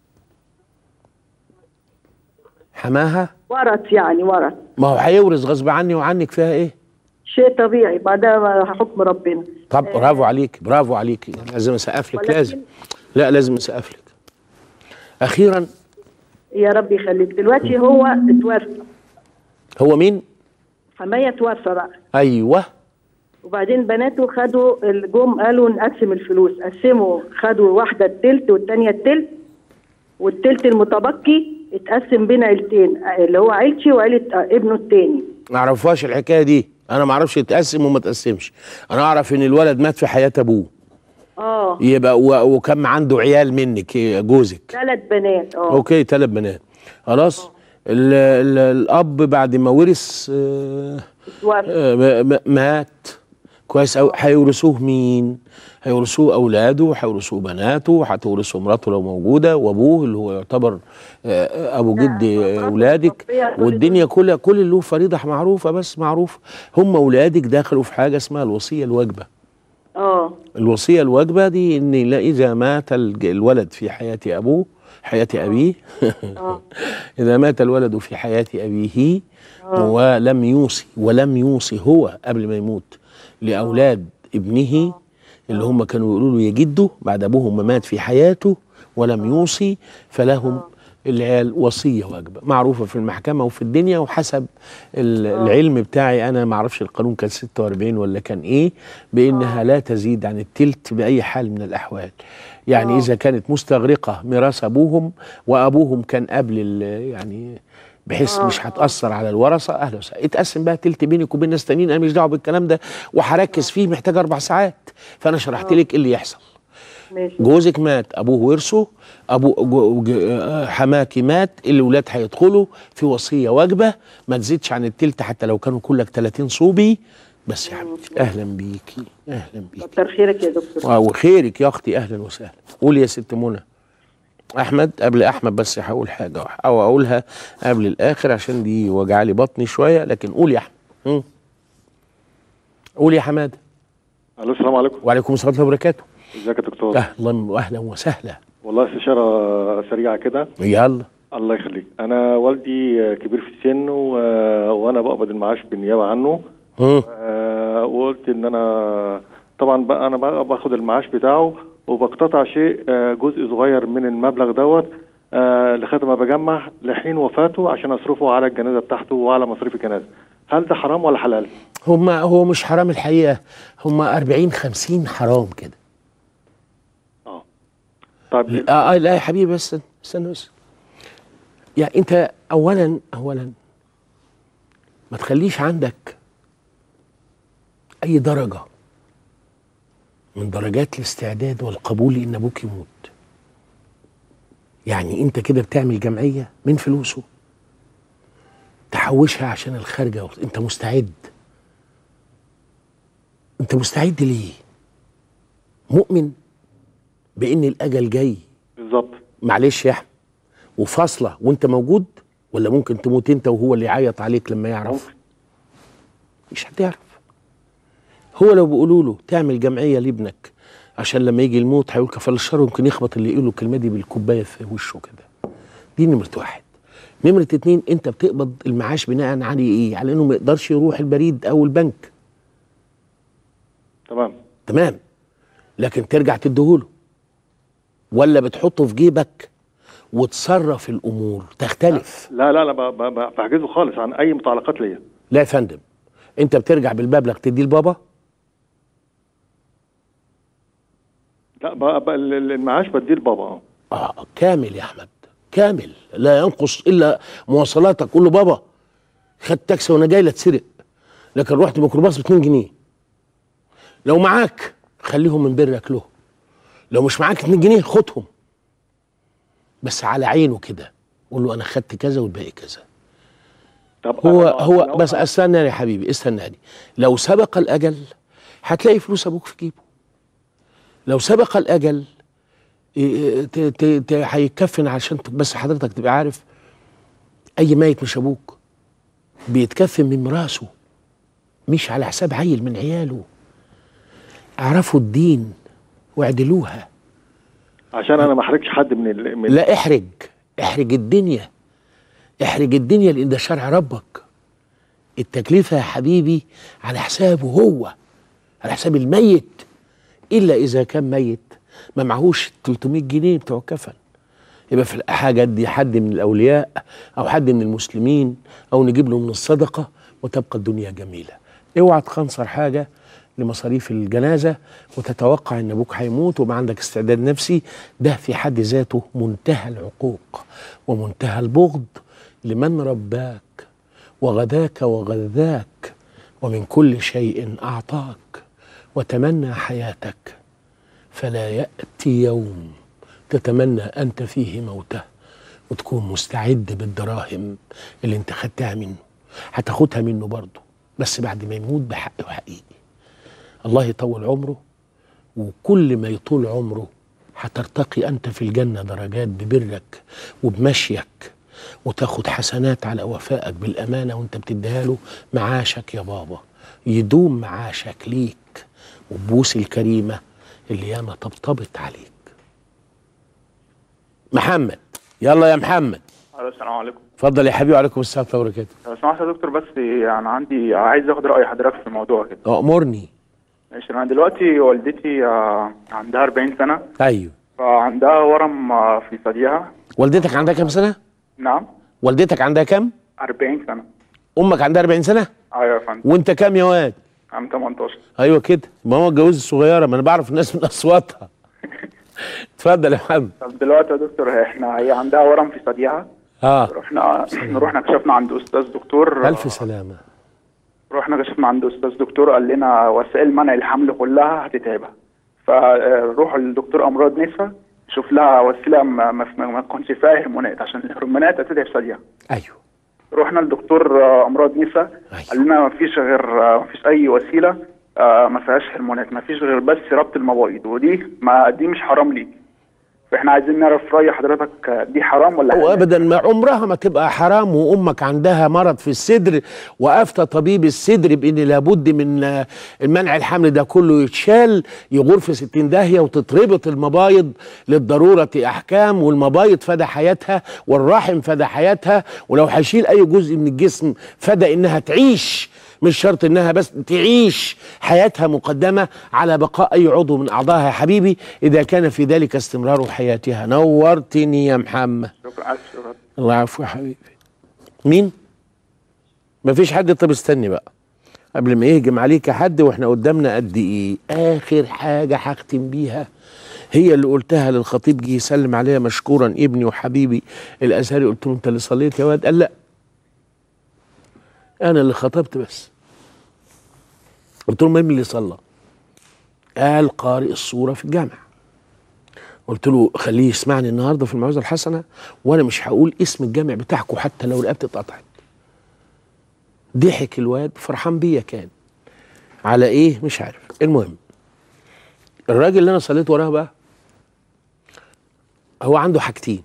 حماها ورث يعني ورث ما هو هيورث غصب عني وعنك فيها ايه شيء طبيعي بعدها حكم ربنا طب برافو عليك برافو عليك لازم اسقف لك ولكن- لازم لا لازم اسقف لك اخيرا يا رب يخليك دلوقتي هو اتوفى هو مين حمايه اتوفى بقى ايوه وبعدين بناته خدوا الجم قالوا نقسم الفلوس قسموا خدوا واحده التلت والتانيه التلت والتلت المتبقي اتقسم بين عيلتين اللي هو عيلتي وعيله ابنه التاني ما اعرفهاش الحكايه دي انا ما اعرفش يتقسم وما تقسمش انا اعرف ان الولد مات في حياه ابوه اه يبقى و- وكم عنده عيال منك إيه، جوزك ثلاث بنات اه اوكي ثلاث بنات خلاص ال ال الاب بعد ما ورث آه، توفى آه، م- م- مات كويس قوي هيورثوه مين هيورثوه اولاده هيورثوه بناته هتورثه مراته لو موجوده وابوه اللي هو يعتبر آه، ابو جد اولادك والدنيا كلها كل اللي له فريضه معروفه بس معروفه هم اولادك دخلوا في حاجه اسمها الوصيه الواجبه اه الوصية الواجبة دي إن لا إذا مات الج- الولد في حياة أبوه حياة أبيه إذا مات الولد في حياة أبيه ولم يوصي ولم يوصي هو قبل ما يموت لأولاد ابنه اللي هم كانوا يقولوا له يا جده بعد أبوهم ما مات في حياته ولم يوصي فلهم العيال وصية واجبة معروفة في المحكمة وفي الدنيا وحسب ال- العلم بتاعي أنا ما أعرفش القانون كان 46 ولا كان إيه بإنها لا تزيد عن التلت بأي حال من الأحوال يعني إذا كانت مستغرقة ميراث أبوهم وأبوهم كان قبل ال- يعني بحيث مش هتأثر على الورثة أهلا وسهلا اتقسم بقى تلت بينك وبين ناس تانيين أنا مش دعوة بالكلام ده وهركز فيه محتاج أربع ساعات فأنا شرحت لك إيه اللي يحصل ماشي جوزك مات ابوه ورثه ابو جو- ج- آه، حماكي مات الاولاد هيدخلوا في وصيه واجبه ما تزيدش عن التلت حتى لو كانوا كلك 30 صوبي بس يا حبيبتي اهلا بيكي اهلا بيكي كتر خيرك يا دكتور آه، وخيرك يا اختي اهلا وسهلا قولي يا ست منى احمد قبل احمد بس هقول حاجه واحدة، او اقولها قبل الاخر عشان دي وجعلي بطني شويه لكن قول يا احمد مم. قول يا حماده الو السلام عليكم وعليكم السلام ورحمه الله وبركاته ازيك يا دكتور اهلا واهلا وسهلا والله استشاره سريعه كده يلا الله يخليك انا والدي كبير في السن و... وانا بقبض المعاش بالنيابه عنه مم. آه، وقلت ان انا طبعا بقى انا بقى باخد المعاش بتاعه وبقتطع شيء آه، جزء صغير من المبلغ دوت آه، لغايه ما بجمع لحين وفاته عشان اصرفه على الجنازه بتاعته وعلى مصاريف الجنازه هل ده حرام ولا حلال؟ هما هو مش حرام الحقيقه هما 40 50 حرام كده اه طيب اه آه، لا يا حبيبي بس استنى- استنى بس يعني انت اولا اولا ما تخليش عندك اي درجه من درجات الاستعداد والقبول ان ابوك يموت يعني انت كده بتعمل جمعيه من فلوسه تحوشها عشان الخارجه انت مستعد انت مستعد ليه مؤمن بان الاجل جاي بالظبط معلش يا احمد وفاصله وانت موجود ولا ممكن تموت انت وهو اللي يعيط عليك لما يعرف مش هتعرف هو لو بيقولوا له تعمل جمعيه لابنك عشان لما يجي الموت هيقول كفل الشر يمكن يخبط اللي يقول له الكلمه دي بالكوبايه في وشه كده دي نمره واحد نمره اتنين انت بتقبض المعاش بناء على ايه؟ على انه ما يقدرش يروح البريد او البنك تمام تمام لكن ترجع تديهوله ولا بتحطه في جيبك وتصرف الامور تختلف لا لا لا ب- ب- ب- بحجزه خالص عن اي متعلقات ليا لا يا فندم انت بترجع بالمبلغ تديه لبابا لا ب- ب- المعاش بديه لبابا اه اه كامل يا احمد كامل لا ينقص الا مواصلاتك قول له بابا خدت تاكسي وانا جاي لا اتسرق لكن رحت ميكروباص ب 2 جنيه لو معاك خليهم من برك له لو مش معاك 2 جنيه خدهم بس على عينه كده قول له انا خدت كذا والباقي كذا طب هو أنا- هو أنا- بس استنى يا حبيبي استناني لو سبق الاجل هتلاقي فلوس ابوك في جيبه لو سبق الاجل إيه، ت- ت- ت- هيتكفن عشان ت- بس حضرتك تبقى عارف اي ميت مش ابوك بيتكفن من ميراثه مش على حساب عيل من عياله اعرفوا الدين واعدلوها عشان انا ما احرجش حد من, ال... من لا احرج احرج الدنيا احرج الدنيا لان ده شرع ربك التكلفة يا حبيبي على حسابه هو على حساب الميت الا اذا كان ميت ما معهوش 300 جنيه بتوع الكفن يبقى في الحاجات دي حد من الاولياء او حد من المسلمين او نجيب له من الصدقه وتبقى الدنيا جميله اوعى تخنصر حاجه لمصاريف الجنازه وتتوقع ان ابوك هيموت وما عندك استعداد نفسي ده في حد ذاته منتهى العقوق ومنتهى البغض لمن رباك وغداك وغذاك ومن كل شيء اعطاك وتمنى حياتك فلا ياتي يوم تتمنى انت فيه موته وتكون مستعد بالدراهم اللي انت خدتها منه هتاخدها منه برضه بس بعد ما يموت بحق وحقيقي الله يطول عمره وكل ما يطول عمره هترتقي انت في الجنه درجات ببرك وبمشيك وتاخد حسنات على وفائك بالامانه وانت بتديها له معاشك يا بابا يدوم معاشك ليك وبوس الكريمه اللي ياما طبطبت عليك محمد يلا يا محمد الو السلام عليكم اتفضل يا حبيبي وعليكم السلام ورحمه الله وبركاته لو سمحت يا دكتور بس انا عندي عايز اخد راي حضرتك في موضوع كده امرني ماشي انا دلوقتي والدتي آه، عندها 40 سنه ايوه فعندها ورم آه، في ثديها والدتك عندها كام سنه نعم والدتك عندها كام 40 سنه امك عندها 40 سنه ايوه يا فندم وانت كام يا واد عام 18 ايوه كده ما هو اتجوز الصغيره ما انا بعرف الناس من اصواتها اتفضل يا محمد طب دلوقتي يا دكتور احنا هي عندها ورم في ثديها اه رحنا رحنا كشفنا عند استاذ دكتور الف سلامه رحنا كشفنا عند استاذ دكتور قال لنا وسائل منع الحمل كلها هتتعبها فروحوا للدكتور امراض نساء شوف لها وسيله ما, ما, ما ما تكونش فيها هرمونات عشان الهرمونات هتتعب ثديها ايوه رحنا لدكتور آه، امراض نساء قال لنا ما فيش غير آه، ما فيش اي وسيله آه، ما فيهاش هرمونات ما فيش غير بس ربط المبايض ودي ما دي مش حرام ليك فاحنا عايزين نعرف راي حضرتك آه، دي حرام ولا هو حلال؟ ابدا ما عمرها ما تبقى حرام وامك عندها مرض في الصدر وافتى طبيب الصدر بان لابد من آه، المنع الحمل ده كله يتشال يغور في 60 داهيه وتتربط المبايض للضروره احكام والمبايض فدى حياتها والرحم فدى حياتها ولو هيشيل اي جزء من الجسم فدى انها تعيش مش شرط انها بس تعيش حياتها مقدمه على بقاء اي عضو من اعضائها يا حبيبي اذا كان في ذلك استمرار حياتها نورتني يا محمد شكرا ألف شكرا الله يعفو يا حبيبي مين مفيش حد طب استني بقى قبل ما يهجم عليك حد واحنا قدامنا قد ايه اخر حاجه هختم بيها هي اللي قلتها للخطيب جه يسلم عليا مشكورا ابني وحبيبي الازهري قلت له انت اللي صليت يا واد قال لا انا اللي خطبت بس قلت له مين اللي صلى قال قارئ الصوره في الجامع قلت له خليه يسمعني النهارده في الموعظه الحسنه وانا مش هقول اسم الجامع بتاعكم حتى لو رقبتي اتقطعت ضحك الواد فرحان بيا كان على ايه مش عارف المهم الراجل اللي انا صليت وراه بقى هو عنده حاجتين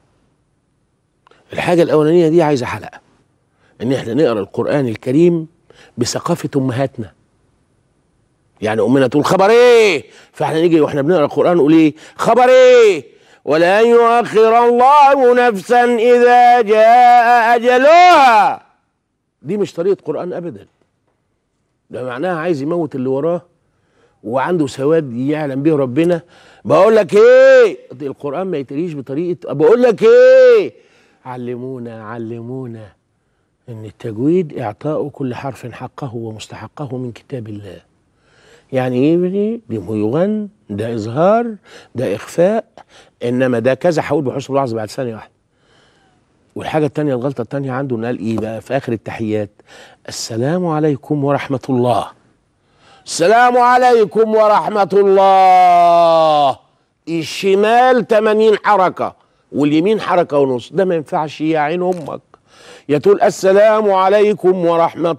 الحاجه الاولانيه دي عايزه حلقه ان احنا نقرا القران الكريم بثقافه امهاتنا يعني امنا تقول خبر ايه فاحنا نيجي واحنا بنقرا القران نقول ايه خبر ايه ولن يؤخر الله نفسا اذا جاء اجلها دي مش طريقه قران ابدا ده معناها عايز يموت اللي وراه وعنده سواد يعلم به ربنا بقول لك ايه القران ما يتريش بطريقه بقول لك ايه علمونا علمونا ان التجويد اعطاء كل حرف حقه ومستحقه من كتاب الله يعني ايه دي دي يغن ده اظهار ده اخفاء انما ده كذا هقول بحسن اللحظه بعد ثانيه واحده والحاجه الثانيه الغلطه الثانيه عنده انه قال ايه بقى في اخر التحيات السلام عليكم ورحمه الله السلام عليكم ورحمه الله الشمال 80 حركه واليمين حركه ونص ده ما ينفعش يا عين امك يا تقول السلام عليكم ورحمه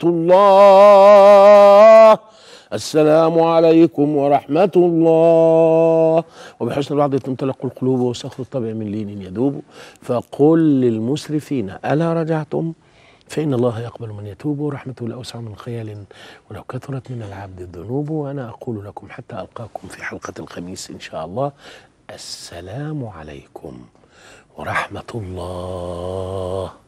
الله السلام عليكم ورحمة الله وبحسن الوعد تمتلق القلوب وسخط الطبع من لين يذوب فقل للمسرفين ألا رجعتم فإن الله يقبل من يتوب ورحمته لأوسع من خيال ولو كثرت من العبد الذنوب وأنا أقول لكم حتى ألقاكم في حلقة الخميس إن شاء الله السلام عليكم ورحمة الله